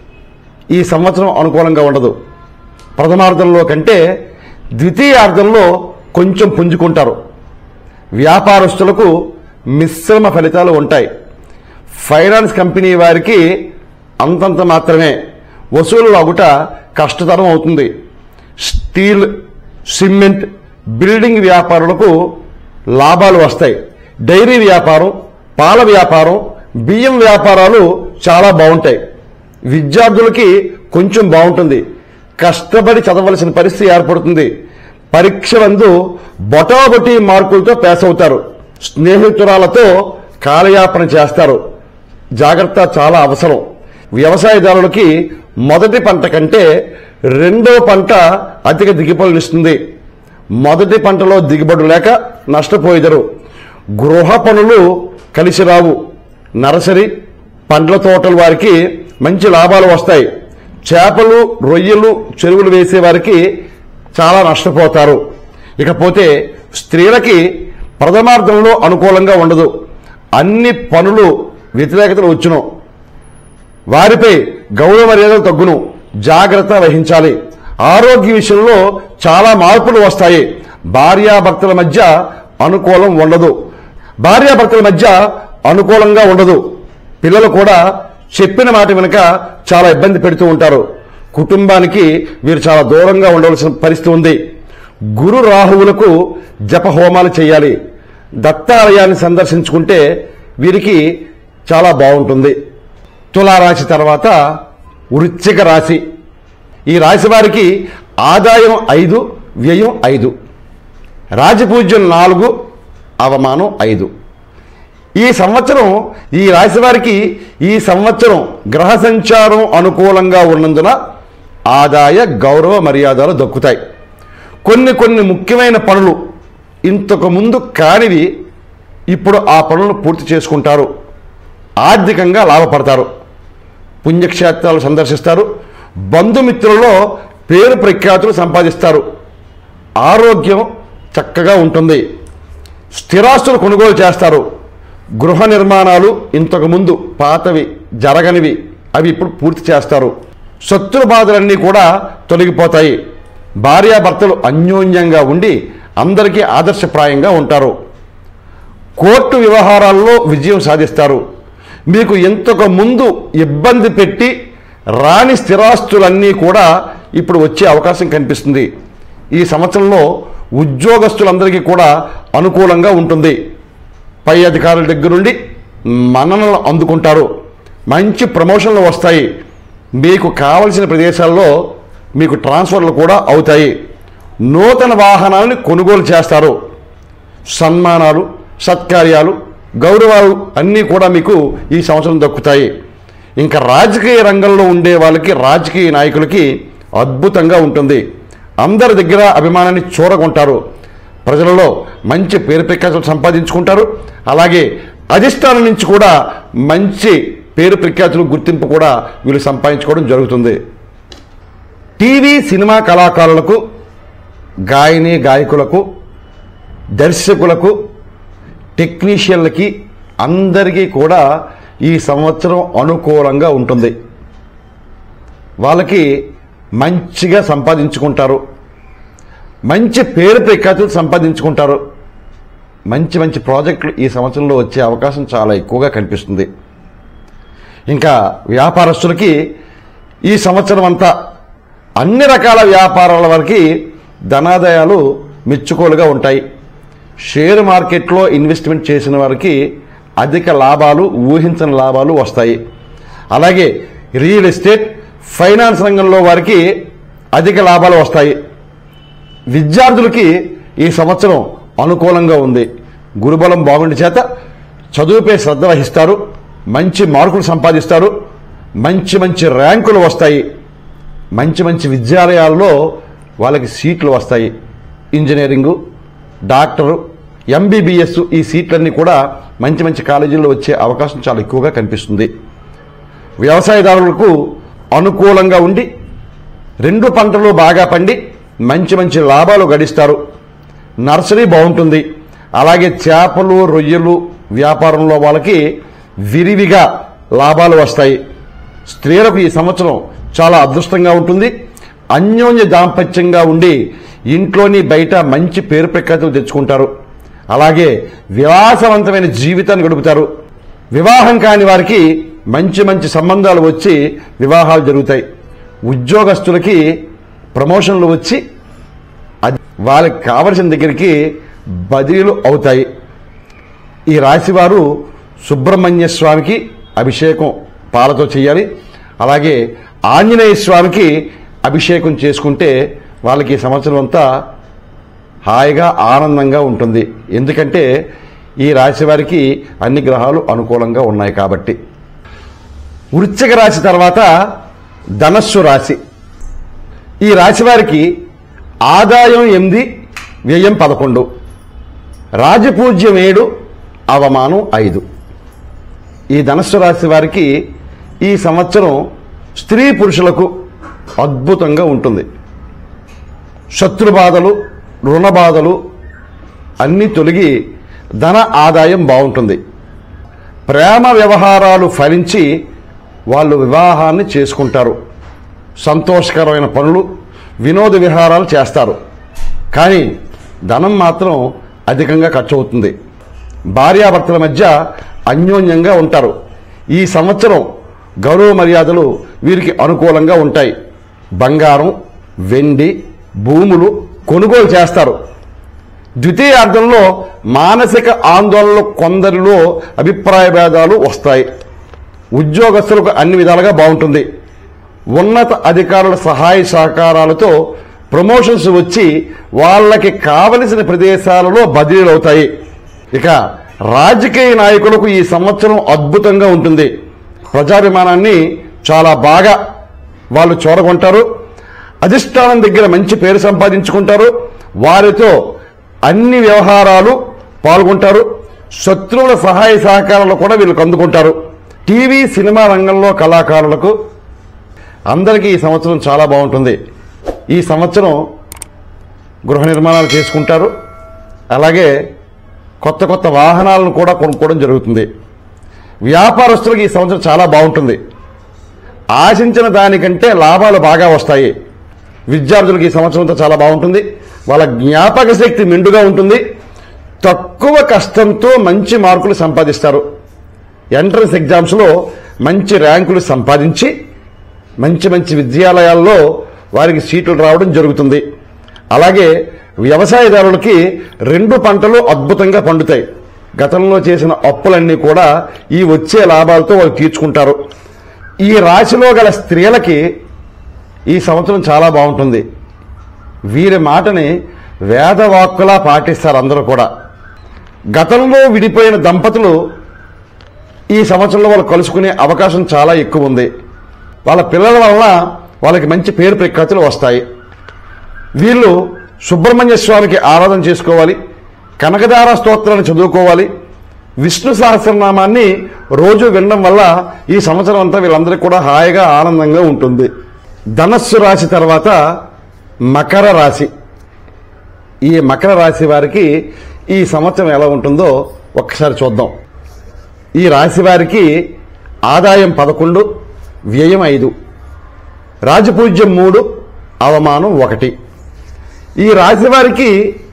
ఈ సంవత్సరం అనుకూలంగా ఉండదు ప్రథమార్థంలో కంటే ద్వితీయార్థంలో కొంచెం పుంజుకుంటారు వ్యాపారస్తులకు మిశ్రమ ఫలితాలు ఉంటాయి ఫైనాన్స్ కంపెనీ వారికి అంతంత మాత్రమే వసూలు అగుట కష్టతరం అవుతుంది స్టీల్ సిమెంట్ బిల్డింగ్ వ్యాపారులకు లాభాలు వస్తాయి డైరీ వ్యాపారం పాల వ్యాపారం బియ్యం వ్యాపారాలు చాలా బాగుంటాయి విద్యార్థులకి కొంచెం బాగుంటుంది కష్టపడి చదవలసిన పరిస్థితి ఏర్పడుతుంది పరీక్ష నందు బొటాబొటీ మార్కులతో పాస్ అవుతారు స్నేహితురాలతో కాలయాపన చేస్తారు జాగ్రత్త చాలా అవసరం వ్యవసాయదారులకి మొదటి పంట కంటే రెండో పంట అధిక దిగుబడునిస్తుంది మొదటి పంటలో దిగుబడి లేక నష్టపోయిదరు గృహ పనులు కలిసి రావు నర్సరీ పండ్ల తోటల వారికి మంచి లాభాలు వస్తాయి చేపలు రొయ్యలు చెరువులు వేసే వారికి చాలా నష్టపోతారు ఇకపోతే స్త్రీలకి ప్రథమార్థంలో అనుకూలంగా ఉండదు అన్ని పనులు వ్యతిరేకతలు వచ్చును వారిపై గౌరవ మర్యాదలు తగ్గును జాగ్రత్త వహించాలి ఆరోగ్య విషయంలో చాలా మార్పులు వస్తాయి భార్యాభర్తల మధ్య అనుకూలం ఉండదు భార్యాభర్తల మధ్య అనుకూలంగా ఉండదు పిల్లలు కూడా చెప్పిన మాట వెనుక చాలా ఇబ్బంది పెడుతూ ఉంటారు కుటుంబానికి వీరు చాలా దూరంగా ఉండవలసిన పరిస్థితి ఉంది గురు రాహువులకు జప హోమాలు చేయాలి దత్తాలయాన్ని సందర్శించుకుంటే వీరికి చాలా బాగుంటుంది తులారాశి తర్వాత వృశ్చిక రాశి ఈ రాశి వారికి ఆదాయం ఐదు వ్యయం ఐదు రాజపూజ్యం నాలుగు అవమానం ఐదు ఈ సంవత్సరం ఈ రాశి వారికి ఈ సంవత్సరం గ్రహ సంచారం అనుకూలంగా ఉన్నందున ఆదాయ గౌరవ మర్యాదలు దక్కుతాయి కొన్ని కొన్ని ముఖ్యమైన పనులు ఇంతకు ముందు కానివి ఇప్పుడు ఆ పనులను పూర్తి చేసుకుంటారు ఆర్థికంగా లాభపడతారు పుణ్యక్షేత్రాలు సందర్శిస్తారు బంధుమిత్రులలో పేరు ప్రఖ్యాతులు సంపాదిస్తారు ఆరోగ్యం చక్కగా ఉంటుంది స్థిరాస్తులు కొనుగోలు చేస్తారు గృహ నిర్మాణాలు ఇంతకు ముందు పాతవి జరగనివి అవి ఇప్పుడు పూర్తి చేస్తారు శత్రు బాధలన్నీ కూడా తొలగిపోతాయి భార్యాభర్తలు అన్యోన్యంగా ఉండి అందరికీ ఆదర్శప్రాయంగా ఉంటారు కోర్టు వ్యవహారాల్లో విజయం సాధిస్తారు మీకు ఇంతకు ముందు ఇబ్బంది పెట్టి రాని స్థిరాస్తులన్నీ కూడా ఇప్పుడు వచ్చే అవకాశం కనిపిస్తుంది ఈ సంవత్సరంలో ఉద్యోగస్తులందరికీ కూడా అనుకూలంగా ఉంటుంది పై అధికారుల దగ్గర నుండి మన్ననలు అందుకుంటారు మంచి ప్రమోషన్లు వస్తాయి మీకు కావలసిన ప్రదేశాల్లో మీకు ట్రాన్స్ఫర్లు కూడా అవుతాయి నూతన వాహనాలను కొనుగోలు చేస్తారు సన్మానాలు సత్కార్యాలు గౌరవాలు అన్నీ కూడా మీకు ఈ సంవత్సరం దక్కుతాయి ఇంకా రాజకీయ రంగంలో ఉండే వాళ్ళకి రాజకీయ నాయకులకి అద్భుతంగా ఉంటుంది అందరి దగ్గర అభిమానాన్ని చూరగొంటారు ప్రజలలో మంచి పేరు ప్రఖ్యాతులు సంపాదించుకుంటారు అలాగే అధిష్టానం నుంచి కూడా మంచి పేరు ప్రఖ్యాతులు గుర్తింపు కూడా వీళ్ళు సంపాదించుకోవడం జరుగుతుంది టీవీ సినిమా కళాకారులకు గాయని గాయకులకు దర్శకులకు టెక్నీషియన్లకి అందరికీ కూడా ఈ సంవత్సరం అనుకూలంగా ఉంటుంది వాళ్ళకి మంచిగా సంపాదించుకుంటారు మంచి పేరు ప్రఖ్యాతులు సంపాదించుకుంటారు మంచి మంచి ప్రాజెక్టులు ఈ సంవత్సరంలో వచ్చే అవకాశం చాలా ఎక్కువగా కనిపిస్తుంది ఇంకా వ్యాపారస్తులకి ఈ సంవత్సరం అంతా అన్ని రకాల వ్యాపారాల వరకు ధనాదాయాలు మెచ్చుకోలుగా ఉంటాయి షేర్ మార్కెట్లో ఇన్వెస్ట్మెంట్ చేసిన వారికి అధిక లాభాలు ఊహించని లాభాలు వస్తాయి అలాగే రియల్ ఎస్టేట్ ఫైనాన్స్ రంగంలో వారికి అధిక లాభాలు వస్తాయి విద్యార్థులకి ఈ సంవత్సరం అనుకూలంగా ఉంది గురుబలం బాగుండి చేత చదువుపై శ్రద్ధ వహిస్తారు మంచి మార్కులు సంపాదిస్తారు మంచి మంచి ర్యాంకులు వస్తాయి మంచి మంచి విద్యాలయాల్లో వాళ్ళకి సీట్లు వస్తాయి ఇంజనీరింగు డాక్టరు ఎంబీబీఎస్ ఈ సీట్లన్నీ కూడా మంచి మంచి కాలేజీల్లో వచ్చే అవకాశం చాలా ఎక్కువగా కనిపిస్తుంది వ్యవసాయదారులకు అనుకూలంగా ఉండి రెండు పంటలు బాగా పండి మంచి మంచి లాభాలు గడిస్తారు నర్సరీ బాగుంటుంది అలాగే చేపలు రొయ్యలు వ్యాపారంలో వాళ్ళకి విరివిగా లాభాలు వస్తాయి స్త్రీలకు ఈ సంవత్సరం చాలా అదృష్టంగా ఉంటుంది అన్యోన్య దాంపత్యంగా ఉండి ఇంట్లోని బయట మంచి పేరు ప్రఖ్యాతులు తెచ్చుకుంటారు అలాగే విలాసవంతమైన జీవితాన్ని గడుపుతారు వివాహం కాని వారికి మంచి మంచి సంబంధాలు వచ్చి వివాహాలు జరుగుతాయి ఉద్యోగస్తులకి ప్రమోషన్లు వచ్చి అది వాళ్ళకి కావలసిన దగ్గరికి బదిలీలు అవుతాయి ఈ రాశివారు సుబ్రహ్మణ్య స్వామికి అభిషేకం పాలతో చేయాలి అలాగే ఆంజనేయ స్వామికి అభిషేకం చేసుకుంటే వాళ్ళకి ఈ సంవత్సరం అంతా హాయిగా ఆనందంగా ఉంటుంది ఎందుకంటే ఈ రాశి వారికి అన్ని గ్రహాలు అనుకూలంగా ఉన్నాయి కాబట్టి వృశ్చిక రాశి తర్వాత ధనస్సు రాశి ఈ రాశి వారికి ఆదాయం ఎనిమిది వ్యయం పదకొండు రాజపూజ్యం ఏడు అవమానం ఐదు ఈ ధనస్సు రాశి వారికి ఈ సంవత్సరం స్త్రీ పురుషులకు అద్భుతంగా ఉంటుంది శత్రు బాధలు రుణ బాధలు అన్నీ తొలగి ధన ఆదాయం బాగుంటుంది ప్రేమ వ్యవహారాలు ఫలించి వాళ్ళు వివాహాన్ని చేసుకుంటారు సంతోషకరమైన పనులు వినోద విహారాలు చేస్తారు కానీ ధనం మాత్రం అధికంగా ఖర్చు అవుతుంది భార్యాభర్తల మధ్య అన్యోన్యంగా ఉంటారు ఈ సంవత్సరం గౌరవ మర్యాదలు వీరికి అనుకూలంగా ఉంటాయి బంగారం వెండి భూములు కొనుగోలు చేస్తారు ద్వితీయార్థంలో మానసిక ఆందోళనలు కొందరిలో అభిప్రాయ భేదాలు వస్తాయి ఉద్యోగస్తులకు అన్ని విధాలుగా బాగుంటుంది ఉన్నత అధికారుల సహాయ సహకారాలతో ప్రమోషన్స్ వచ్చి వాళ్ళకి కావలసిన ప్రదేశాలలో బదిలీలు అవుతాయి ఇక రాజకీయ నాయకులకు ఈ సంవత్సరం అద్భుతంగా ఉంటుంది ప్రజాభిమానాన్ని చాలా బాగా వాళ్ళు చూరగొంటారు అధిష్టానం దగ్గర మంచి పేరు సంపాదించుకుంటారు వారితో అన్ని వ్యవహారాలు పాల్గొంటారు శత్రువుల సహాయ సహకారాలు కూడా వీళ్ళకి అందుకుంటారు టీవీ సినిమా రంగంలో కళాకారులకు అందరికీ ఈ సంవత్సరం చాలా బాగుంటుంది ఈ సంవత్సరం గృహ నిర్మాణాలు చేసుకుంటారు అలాగే కొత్త కొత్త వాహనాలను కూడా కొనుక్కోవడం జరుగుతుంది వ్యాపారస్తులకు ఈ సంవత్సరం చాలా బాగుంటుంది ఆశించిన దానికంటే లాభాలు బాగా వస్తాయి విద్యార్థులకు ఈ సంవత్సరంతో చాలా బాగుంటుంది వాళ్ళ జ్ఞాపక శక్తి మెండుగా ఉంటుంది తక్కువ కష్టంతో మంచి మార్కులు సంపాదిస్తారు ఎంట్రన్స్ ఎగ్జామ్స్లో మంచి ర్యాంకులు సంపాదించి మంచి మంచి విద్యాలయాల్లో వారికి సీట్లు రావడం జరుగుతుంది అలాగే వ్యవసాయదారులకి రెండు పంటలు అద్భుతంగా పండుతాయి గతంలో చేసిన అప్పులన్నీ కూడా ఈ వచ్చే లాభాలతో వాళ్ళు తీర్చుకుంటారు ఈ రాశిలో గల స్త్రీలకి ఈ సంవత్సరం చాలా బాగుంటుంది వీరి మాటని వేదవాక్కులా పాటిస్తారు అందరూ కూడా గతంలో విడిపోయిన దంపతులు ఈ సంవత్సరంలో వాళ్ళు కలుసుకునే అవకాశం చాలా ఎక్కువ ఉంది వాళ్ళ పిల్లల వలన వాళ్ళకి మంచి పేరు ప్రఖ్యాతులు వస్తాయి వీళ్ళు సుబ్రహ్మణ్య స్వామికి ఆరాధన చేసుకోవాలి కనకదార స్తోత్రాన్ని చదువుకోవాలి విష్ణు సహస్రనామాన్ని రోజు వినడం వల్ల ఈ సంవత్సరం అంతా వీళ్ళందరికీ కూడా హాయిగా ఆనందంగా ఉంటుంది ధనస్సు రాశి తర్వాత మకర రాశి ఈ మకర రాశి వారికి ఈ సంవత్సరం ఎలా ఉంటుందో ఒక్కసారి చూద్దాం ఈ రాశి వారికి ఆదాయం పదకొండు వ్యయం ఐదు రాజపూజ్యం మూడు అవమానం ఒకటి ఈ రాశి వారికి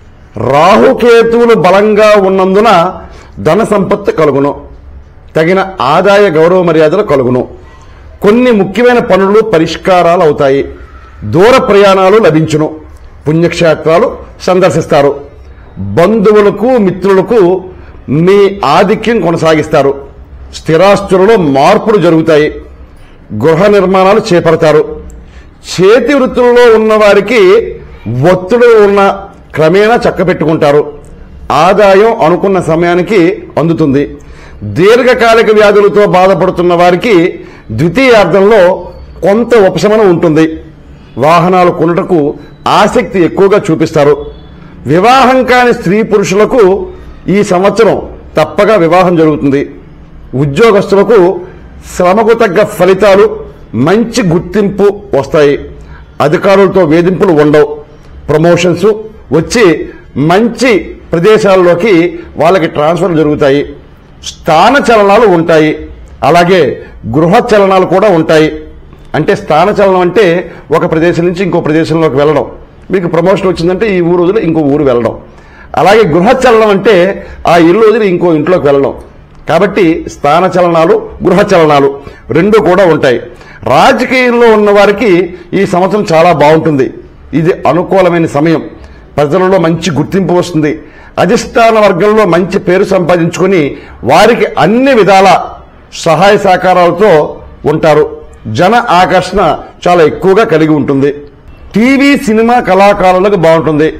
రాహుకేతువులు బలంగా ఉన్నందున ధన సంపత్తి కలుగును తగిన ఆదాయ గౌరవ మర్యాదలు కలుగును కొన్ని ముఖ్యమైన పనులు పరిష్కారాలు అవుతాయి దూర ప్రయాణాలు లభించును పుణ్యక్షేత్రాలు సందర్శిస్తారు బంధువులకు మిత్రులకు మీ ఆధిక్యం కొనసాగిస్తారు స్థిరాస్తులలో మార్పులు జరుగుతాయి గృహ నిర్మాణాలు చేపడతారు చేతి వృత్తులలో ఉన్న వారికి ఒత్తిడి ఉన్న క్రమేణా చక్కబెట్టుకుంటారు ఆదాయం అనుకున్న సమయానికి అందుతుంది దీర్ఘకాలిక వ్యాధులతో బాధపడుతున్న వారికి ద్వితీయార్థంలో కొంత ఉపశమనం ఉంటుంది వాహనాలు కొనుటకు ఆసక్తి ఎక్కువగా చూపిస్తారు వివాహం కాని స్త్రీ పురుషులకు ఈ సంవత్సరం తప్పగా వివాహం జరుగుతుంది ఉద్యోగస్తులకు శ్రమకు తగ్గ ఫలితాలు మంచి గుర్తింపు వస్తాయి అధికారులతో వేధింపులు ఉండవు ప్రమోషన్స్ వచ్చి మంచి ప్రదేశాల్లోకి వాళ్ళకి ట్రాన్స్ఫర్ జరుగుతాయి స్థాన చలనాలు ఉంటాయి అలాగే గృహ చలనాలు కూడా ఉంటాయి అంటే స్థాన చలనం అంటే ఒక ప్రదేశం నుంచి ఇంకో ప్రదేశంలోకి వెళ్ళడం మీకు ప్రమోషన్ వచ్చిందంటే ఈ ఊరు వదిలి ఇంకో ఊరు వెళ్ళడం అలాగే గృహ చలనం అంటే ఆ ఇల్లు వదిలి ఇంకో ఇంట్లోకి వెళ్ళడం కాబట్టి స్థాన చలనాలు గృహ చలనాలు రెండు కూడా ఉంటాయి రాజకీయంలో ఉన్న వారికి ఈ సంవత్సరం చాలా బాగుంటుంది ఇది అనుకూలమైన సమయం ప్రజలలో మంచి గుర్తింపు వస్తుంది అధిష్టాన వర్గంలో మంచి పేరు సంపాదించుకొని వారికి అన్ని విధాల సహాయ సహకారాలతో ఉంటారు జన ఆకర్షణ చాలా ఎక్కువగా కలిగి ఉంటుంది టీవీ సినిమా కళాకారులకు బాగుంటుంది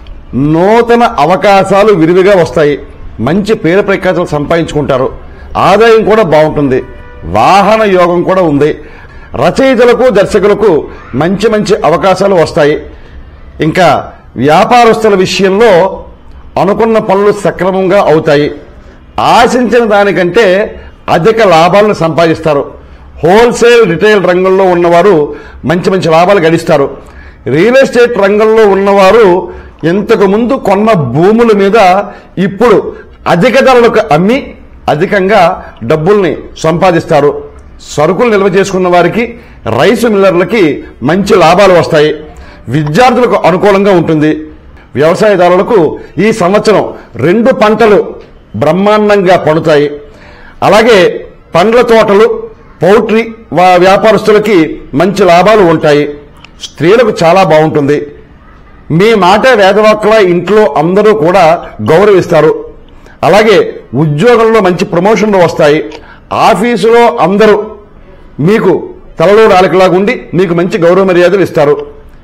నూతన అవకాశాలు విరివిగా వస్తాయి మంచి పేరు ప్రఖ్యాతలు సంపాదించుకుంటారు ఆదాయం కూడా బాగుంటుంది వాహన యోగం కూడా ఉంది రచయితలకు దర్శకులకు మంచి మంచి అవకాశాలు వస్తాయి ఇంకా వ్యాపారస్తుల విషయంలో అనుకున్న పనులు సక్రమంగా అవుతాయి ఆశించిన దానికంటే అధిక లాభాలను సంపాదిస్తారు హోల్సేల్ రిటైల్ రంగంలో ఉన్నవారు మంచి మంచి లాభాలు గడిస్తారు రియల్ ఎస్టేట్ రంగంలో ఉన్నవారు ఇంతకు ముందు కొన్న భూముల మీద ఇప్పుడు అధిక ధరలకు అమ్మి అధికంగా డబ్బుల్ని సంపాదిస్తారు సరుకులు నిల్వ చేసుకున్న వారికి రైసు మిల్లర్లకి మంచి లాభాలు వస్తాయి విద్యార్థులకు అనుకూలంగా ఉంటుంది వ్యవసాయదారులకు ఈ సంవత్సరం రెండు పంటలు బ్రహ్మాండంగా పడుతాయి అలాగే పండ్ల తోటలు పౌల్ట్రీ వా- వ్యాపారస్తులకి మంచి లాభాలు ఉంటాయి స్త్రీలకు చాలా బాగుంటుంది మీ మాట వేదవాక్కుల ఇంట్లో అందరూ కూడా గౌరవిస్తారు అలాగే ఉద్యోగంలో మంచి ప్రమోషన్లు వస్తాయి ఆఫీసులో అందరూ మీకు తలలో నాలుకలాగా ఉండి మీకు మంచి గౌరవ మర్యాదలు ఇస్తారు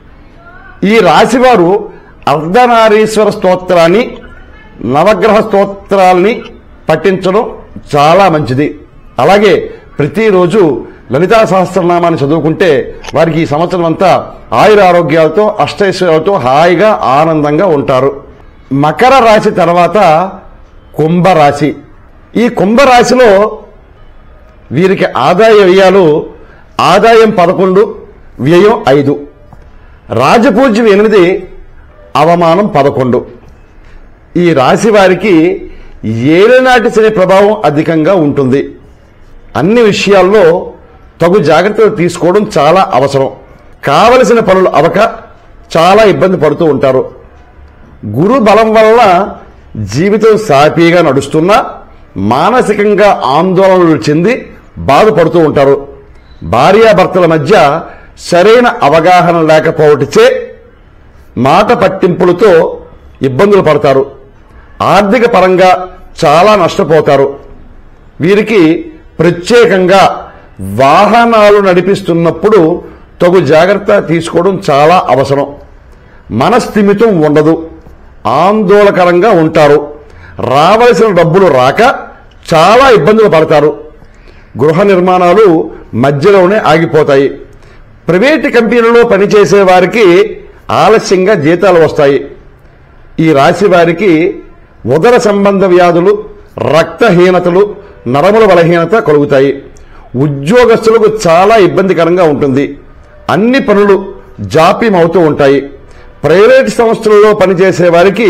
ఈ రాశివారు అర్ధనారీశ్వర స్తోత్రాన్ని నవగ్రహ స్తోత్రాల్ని పఠించడం చాలా మంచిది అలాగే ప్రతిరోజు లలితా సహస్రనామాన్ని చదువుకుంటే వారికి ఈ సంవత్సరం అంతా ఆయుర ఆరోగ్యాలతో అష్టైశ్వర్యాలతో హాయిగా ఆనందంగా ఉంటారు మకర రాశి తర్వాత కుంభరాశి ఈ కుంభరాశిలో వీరికి ఆదాయ వ్యయాలు ఆదాయం పదకొండు వ్యయం ఐదు రాజపూజ్యం ఎనిమిది అవమానం పదకొండు ఈ రాశి వారికి ఏలనాటి శని ప్రభావం అధికంగా ఉంటుంది అన్ని విషయాల్లో తగు జాగ్రత్తలు తీసుకోవడం చాలా అవసరం కావలసిన పనులు అవక చాలా ఇబ్బంది పడుతూ ఉంటారు గురు బలం వల్ల జీవితం సాపీగా నడుస్తున్నా మానసికంగా ఆందోళనలు చెంది బాధపడుతూ ఉంటారు భార్యాభర్తల మధ్య సరైన అవగాహన లేకపోవటచే మాట పట్టింపులతో ఇబ్బందులు పడతారు ఆర్థిక పరంగా చాలా నష్టపోతారు వీరికి ప్రత్యేకంగా వాహనాలు నడిపిస్తున్నప్పుడు తగు జాగ్రత్త తీసుకోవడం చాలా అవసరం మనస్థిమితం ఉండదు ఆందోళనకరంగా ఉంటారు రావలసిన డబ్బులు రాక చాలా ఇబ్బందులు పడతారు గృహ నిర్మాణాలు మధ్యలోనే ఆగిపోతాయి ప్రైవేటు కంపెనీలలో పనిచేసే వారికి ఆలస్యంగా జీతాలు వస్తాయి ఈ రాశి వారికి ఉదర సంబంధ వ్యాధులు రక్తహీనతలు నరముల బలహీనత కలుగుతాయి ఉద్యోగస్తులకు చాలా ఇబ్బందికరంగా ఉంటుంది అన్ని పనులు జాప్యం అవుతూ ఉంటాయి ప్రైవేట్ సంస్థలలో పనిచేసే వారికి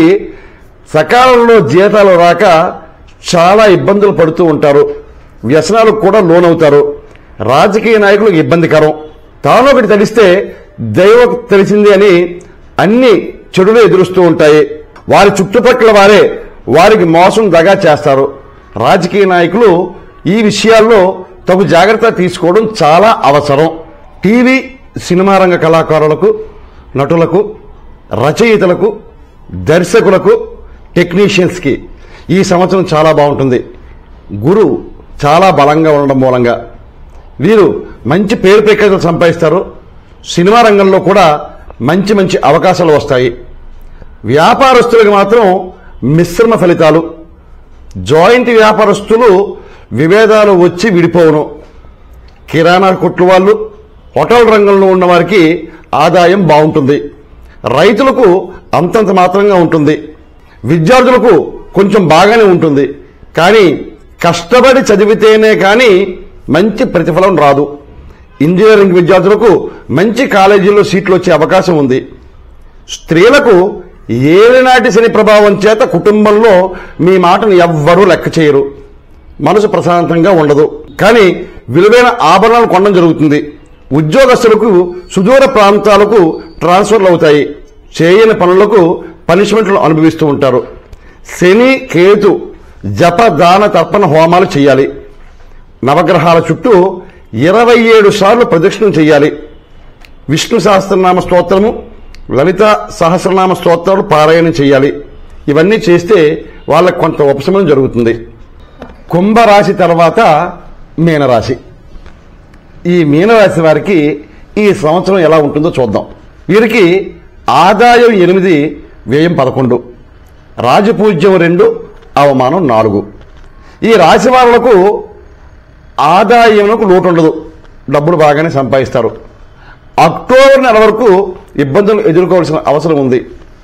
సకాలంలో జీతాలు రాక చాలా ఇబ్బందులు పడుతూ ఉంటారు వ్యసనాలకు కూడా లోనవుతారు రాజకీయ నాయకులకు ఇబ్బందికరం తాను ఒకటి తెలిస్తే దైవం తెలిసింది అని అన్ని చెడులు ఎదురుస్తూ ఉంటాయి వారి చుట్టుపక్కల వారే వారికి మోసం దగా చేస్తారు రాజకీయ నాయకులు ఈ విషయాల్లో తగు జాగ్రత్త తీసుకోవడం చాలా అవసరం టీవీ సినిమా రంగ కళాకారులకు నటులకు రచయితలకు దర్శకులకు టెక్నీషియన్స్కి ఈ సంవత్సరం చాలా బాగుంటుంది గురు చాలా బలంగా ఉండడం మూలంగా వీరు మంచి పేరు ప్రఖ్యాతులు సంపాదిస్తారు సినిమా రంగంలో కూడా మంచి మంచి అవకాశాలు వస్తాయి వ్యాపారస్తులకు మాత్రం మిశ్రమ ఫలితాలు జాయింట్ వ్యాపారస్తులు విభేదాలు వచ్చి విడిపోవును కిరాణా కొట్లు వాళ్ళు హోటల్ రంగంలో ఉన్న వారికి ఆదాయం బాగుంటుంది రైతులకు అంతంత మాత్రంగా ఉంటుంది విద్యార్థులకు కొంచెం బాగానే ఉంటుంది కానీ కష్టపడి చదివితేనే కానీ మంచి ప్రతిఫలం రాదు ఇంజనీరింగ్ విద్యార్థులకు మంచి కాలేజీల్లో సీట్లు వచ్చే అవకాశం ఉంది స్త్రీలకు ఏలినాటి శని ప్రభావం చేత కుటుంబంలో మీ మాటను ఎవ్వరూ లెక్క చేయరు మనసు ప్రశాంతంగా ఉండదు కానీ విలువైన ఆభరణాలు కొనడం జరుగుతుంది ఉద్యోగస్తులకు సుదూర ప్రాంతాలకు ట్రాన్స్ఫర్లు అవుతాయి చేయని పనులకు పనిష్మెంట్లు అనుభవిస్తూ ఉంటారు శని కేతు జప దాన తర్పణ హోమాలు చేయాలి నవగ్రహాల చుట్టూ ఇరవై ఏడు సార్లు ప్రదక్షిణం చేయాలి విష్ణు సహస్రనామ స్తోత్రము లలిత సహస్రనామ స్తోత్రాలు పారాయణం చేయాలి ఇవన్నీ చేస్తే వాళ్ళకు కొంత ఉపశమనం జరుగుతుంది కుంభరాశి తర్వాత మీనరాశి ఈ మీనరాశి వారికి ఈ సంవత్సరం ఎలా ఉంటుందో చూద్దాం వీరికి ఆదాయం ఎనిమిది వ్యయం పదకొండు రాజపూజ్యం రెండు అవమానం నాలుగు ఈ రాశి వాళ్లకు ఆదాయంకు లోటు ఉండదు డబ్బులు బాగానే సంపాదిస్తారు అక్టోబర్ నెల వరకు ఇబ్బందులు ఎదుర్కోవాల్సిన అవసరం ఉంది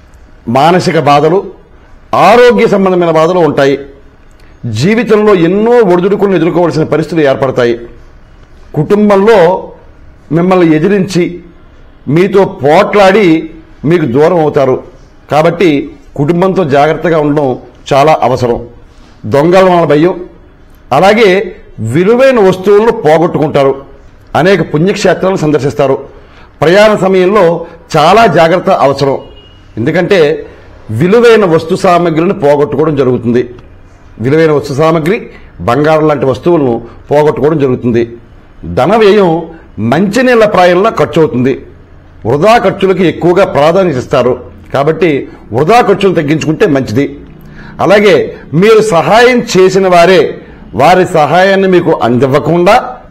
మానసిక బాధలు ఆరోగ్య సంబంధమైన బాధలు ఉంటాయి జీవితంలో ఎన్నో ఒడిదుడుకులను ఎదుర్కోవాల్సిన పరిస్థితులు ఏర్పడతాయి కుటుంబంలో మిమ్మల్ని ఎదిరించి మీతో పోట్లాడి మీకు దూరం అవుతారు కాబట్టి కుటుంబంతో జాగ్రత్తగా ఉండడం చాలా అవసరం దొంగల వలన భయం అలాగే విలువైన వస్తువులను పోగొట్టుకుంటారు అనేక పుణ్యక్షేత్రాలను సందర్శిస్తారు ప్రయాణ సమయంలో చాలా జాగ్రత్త అవసరం ఎందుకంటే విలువైన వస్తు సామగ్రిని పోగొట్టుకోవడం జరుగుతుంది విలువైన వస్తు సామగ్రి బంగారం లాంటి వస్తువులను పోగొట్టుకోవడం జరుగుతుంది ధన వ్యయం మంచినీళ్ల ప్రాయంలో ఖర్చు అవుతుంది వృధా ఖర్చులకి ఎక్కువగా ప్రాధాన్యత ఇస్తారు కాబట్టి వృధా ఖర్చులు తగ్గించుకుంటే మంచిది అలాగే మీరు సహాయం చేసిన వారే వారి సహాయాన్ని మీకు అందివ్వకుండా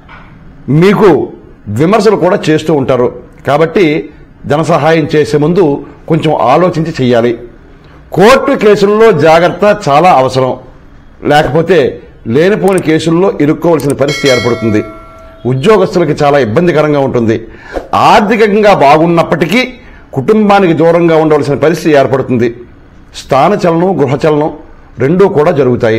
మీకు విమర్శలు కూడా చేస్తూ ఉంటారు కాబట్టి ధన సహాయం చేసే ముందు కొంచెం ఆలోచించి చేయాలి కోర్టు కేసుల్లో జాగ్రత్త చాలా అవసరం లేకపోతే లేనిపోని కేసుల్లో ఇరుక్కోవలసిన పరిస్థితి ఏర్పడుతుంది ఉద్యోగస్తులకి చాలా ఇబ్బందికరంగా ఉంటుంది ఆర్థికంగా బాగున్నప్పటికీ కుటుంబానికి దూరంగా ఉండవలసిన పరిస్థితి ఏర్పడుతుంది స్థానచలనం గృహచలనం రెండూ కూడా జరుగుతాయి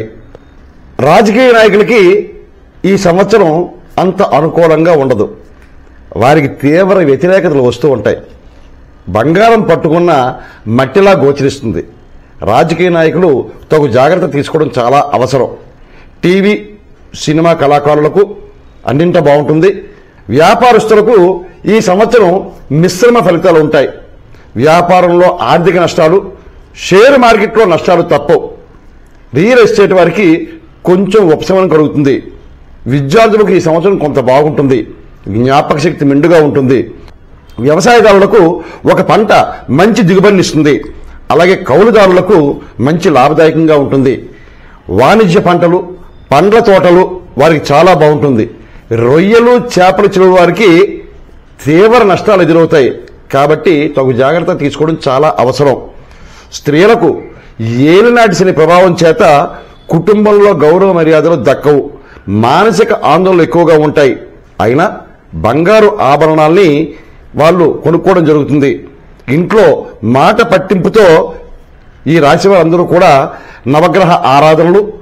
రాజకీయ నాయకులకి ఈ సంవత్సరం అంత అనుకూలంగా ఉండదు వారికి తీవ్ర వ్యతిరేకతలు వస్తూ ఉంటాయి బంగారం పట్టుకున్న మట్టిలా గోచరిస్తుంది రాజకీయ నాయకులు తగు జాగ్రత్త తీసుకోవడం చాలా అవసరం టీవీ సినిమా కళాకారులకు అన్నింట బాగుంటుంది వ్యాపారస్తులకు ఈ సంవత్సరం మిశ్రమ ఫలితాలు ఉంటాయి వ్యాపారంలో ఆర్థిక నష్టాలు షేర్ మార్కెట్లో నష్టాలు తప్పవు రియల్ ఎస్టేట్ వారికి కొంచెం ఉపశమనం కలుగుతుంది విద్యార్థులకు ఈ సంవత్సరం కొంత బాగుంటుంది జ్ఞాపక శక్తి మెండుగా ఉంటుంది వ్యవసాయదారులకు ఒక పంట మంచి దిగుబడినిస్తుంది అలాగే కౌలుదారులకు మంచి లాభదాయకంగా ఉంటుంది వాణిజ్య పంటలు పండ్ల తోటలు వారికి చాలా బాగుంటుంది రొయ్యలు చేపలు చెరువు వారికి తీవ్ర నష్టాలు ఎదురవుతాయి కాబట్టి తగు జాగ్రత్త తీసుకోవడం చాలా అవసరం స్త్రీలకు ఏలినాటి శని ప్రభావం చేత కుటుంబంలో గౌరవ మర్యాదలు దక్కవు మానసిక ఆందోళనలు ఎక్కువగా ఉంటాయి అయినా బంగారు ఆభరణాల్ని వాళ్ళు కొనుక్కోవడం జరుగుతుంది ఇంట్లో మాట పట్టింపుతో ఈ రాశి వారందరూ కూడా నవగ్రహ ఆరాధనలు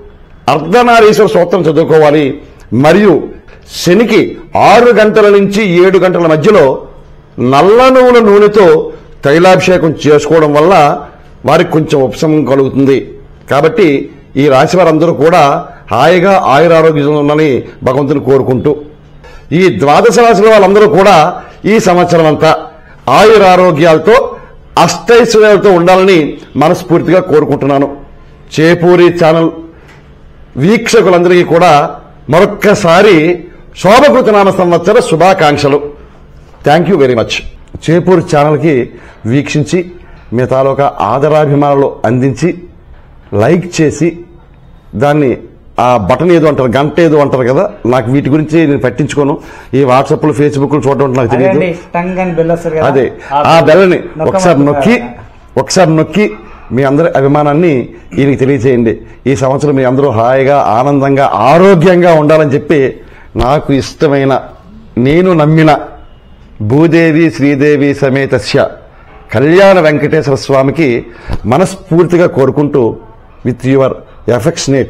అర్ధనారీశ్వర సూత్రం చదువుకోవాలి మరియు శనికి ఆరు గంటల నుంచి ఏడు గంటల మధ్యలో నల్ల నువ్వుల నూనెతో తైలాభిషేకం చేసుకోవడం వల్ల వారికి కొంచెం ఉపశమనం కలుగుతుంది కాబట్టి ఈ రాశి వారందరూ కూడా హాయిగా ఆయురారోగ్యంలో ఉండాలని భగవంతుని కోరుకుంటూ ఈ ద్వాదశ రాశుల వాళ్ళందరూ కూడా ఈ సంవత్సరం అంతా ఆయురారోగ్యాలతో అష్టైశ్వర్యాలతో ఉండాలని మనస్ఫూర్తిగా కోరుకుంటున్నాను చేపూరి ఛానల్ వీక్షకులందరికీ కూడా మరొక్కసారి శోభకృత నామ సంవత్సర శుభాకాంక్షలు thank you very much Chepur ఛానల్కి వీక్షించి మీ తాలూకా ఆదరాభిమానాలు అందించి లైక్ చేసి దాన్ని ఆ బటన్ ఏదో అంటారు గంట ఏదో అంటారు కదా నాకు వీటి గురించి నేను పట్టించుకోను ఈ వాట్సాప్లు ఫేస్బుక్లు చూడడం నాకు తెలియదు అదేండి టంగ్ అని బెల్ వస్తుంది కదా అదే ఆ బెల్లని నొక్కమంటున్నారు ఒకసారి నొక్కి కదా. ఒకసారి నొక్కి మీ అందరి అభిమానాన్ని ఈయనకి తెలియజేయండి ఈ సంవత్సరం మీ అందరూ హాయిగా ఆనందంగా ఆరోగ్యంగా ఉండాలని చెప్పి నాకు ఇష్టమైన నేను నమ్మిన భూదేవి శ్రీదేవి సమేతస్య కళ్యాణ వెంకటేశ్వర స్వామికి మనస్ఫూర్తిగా కోరుకుంటూ with your affectionate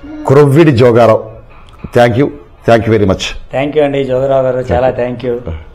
Krovvidi Jogarao thank you thank you very much thank you అండి జోగరావు గారు చాలా థ్యాంక్ యూ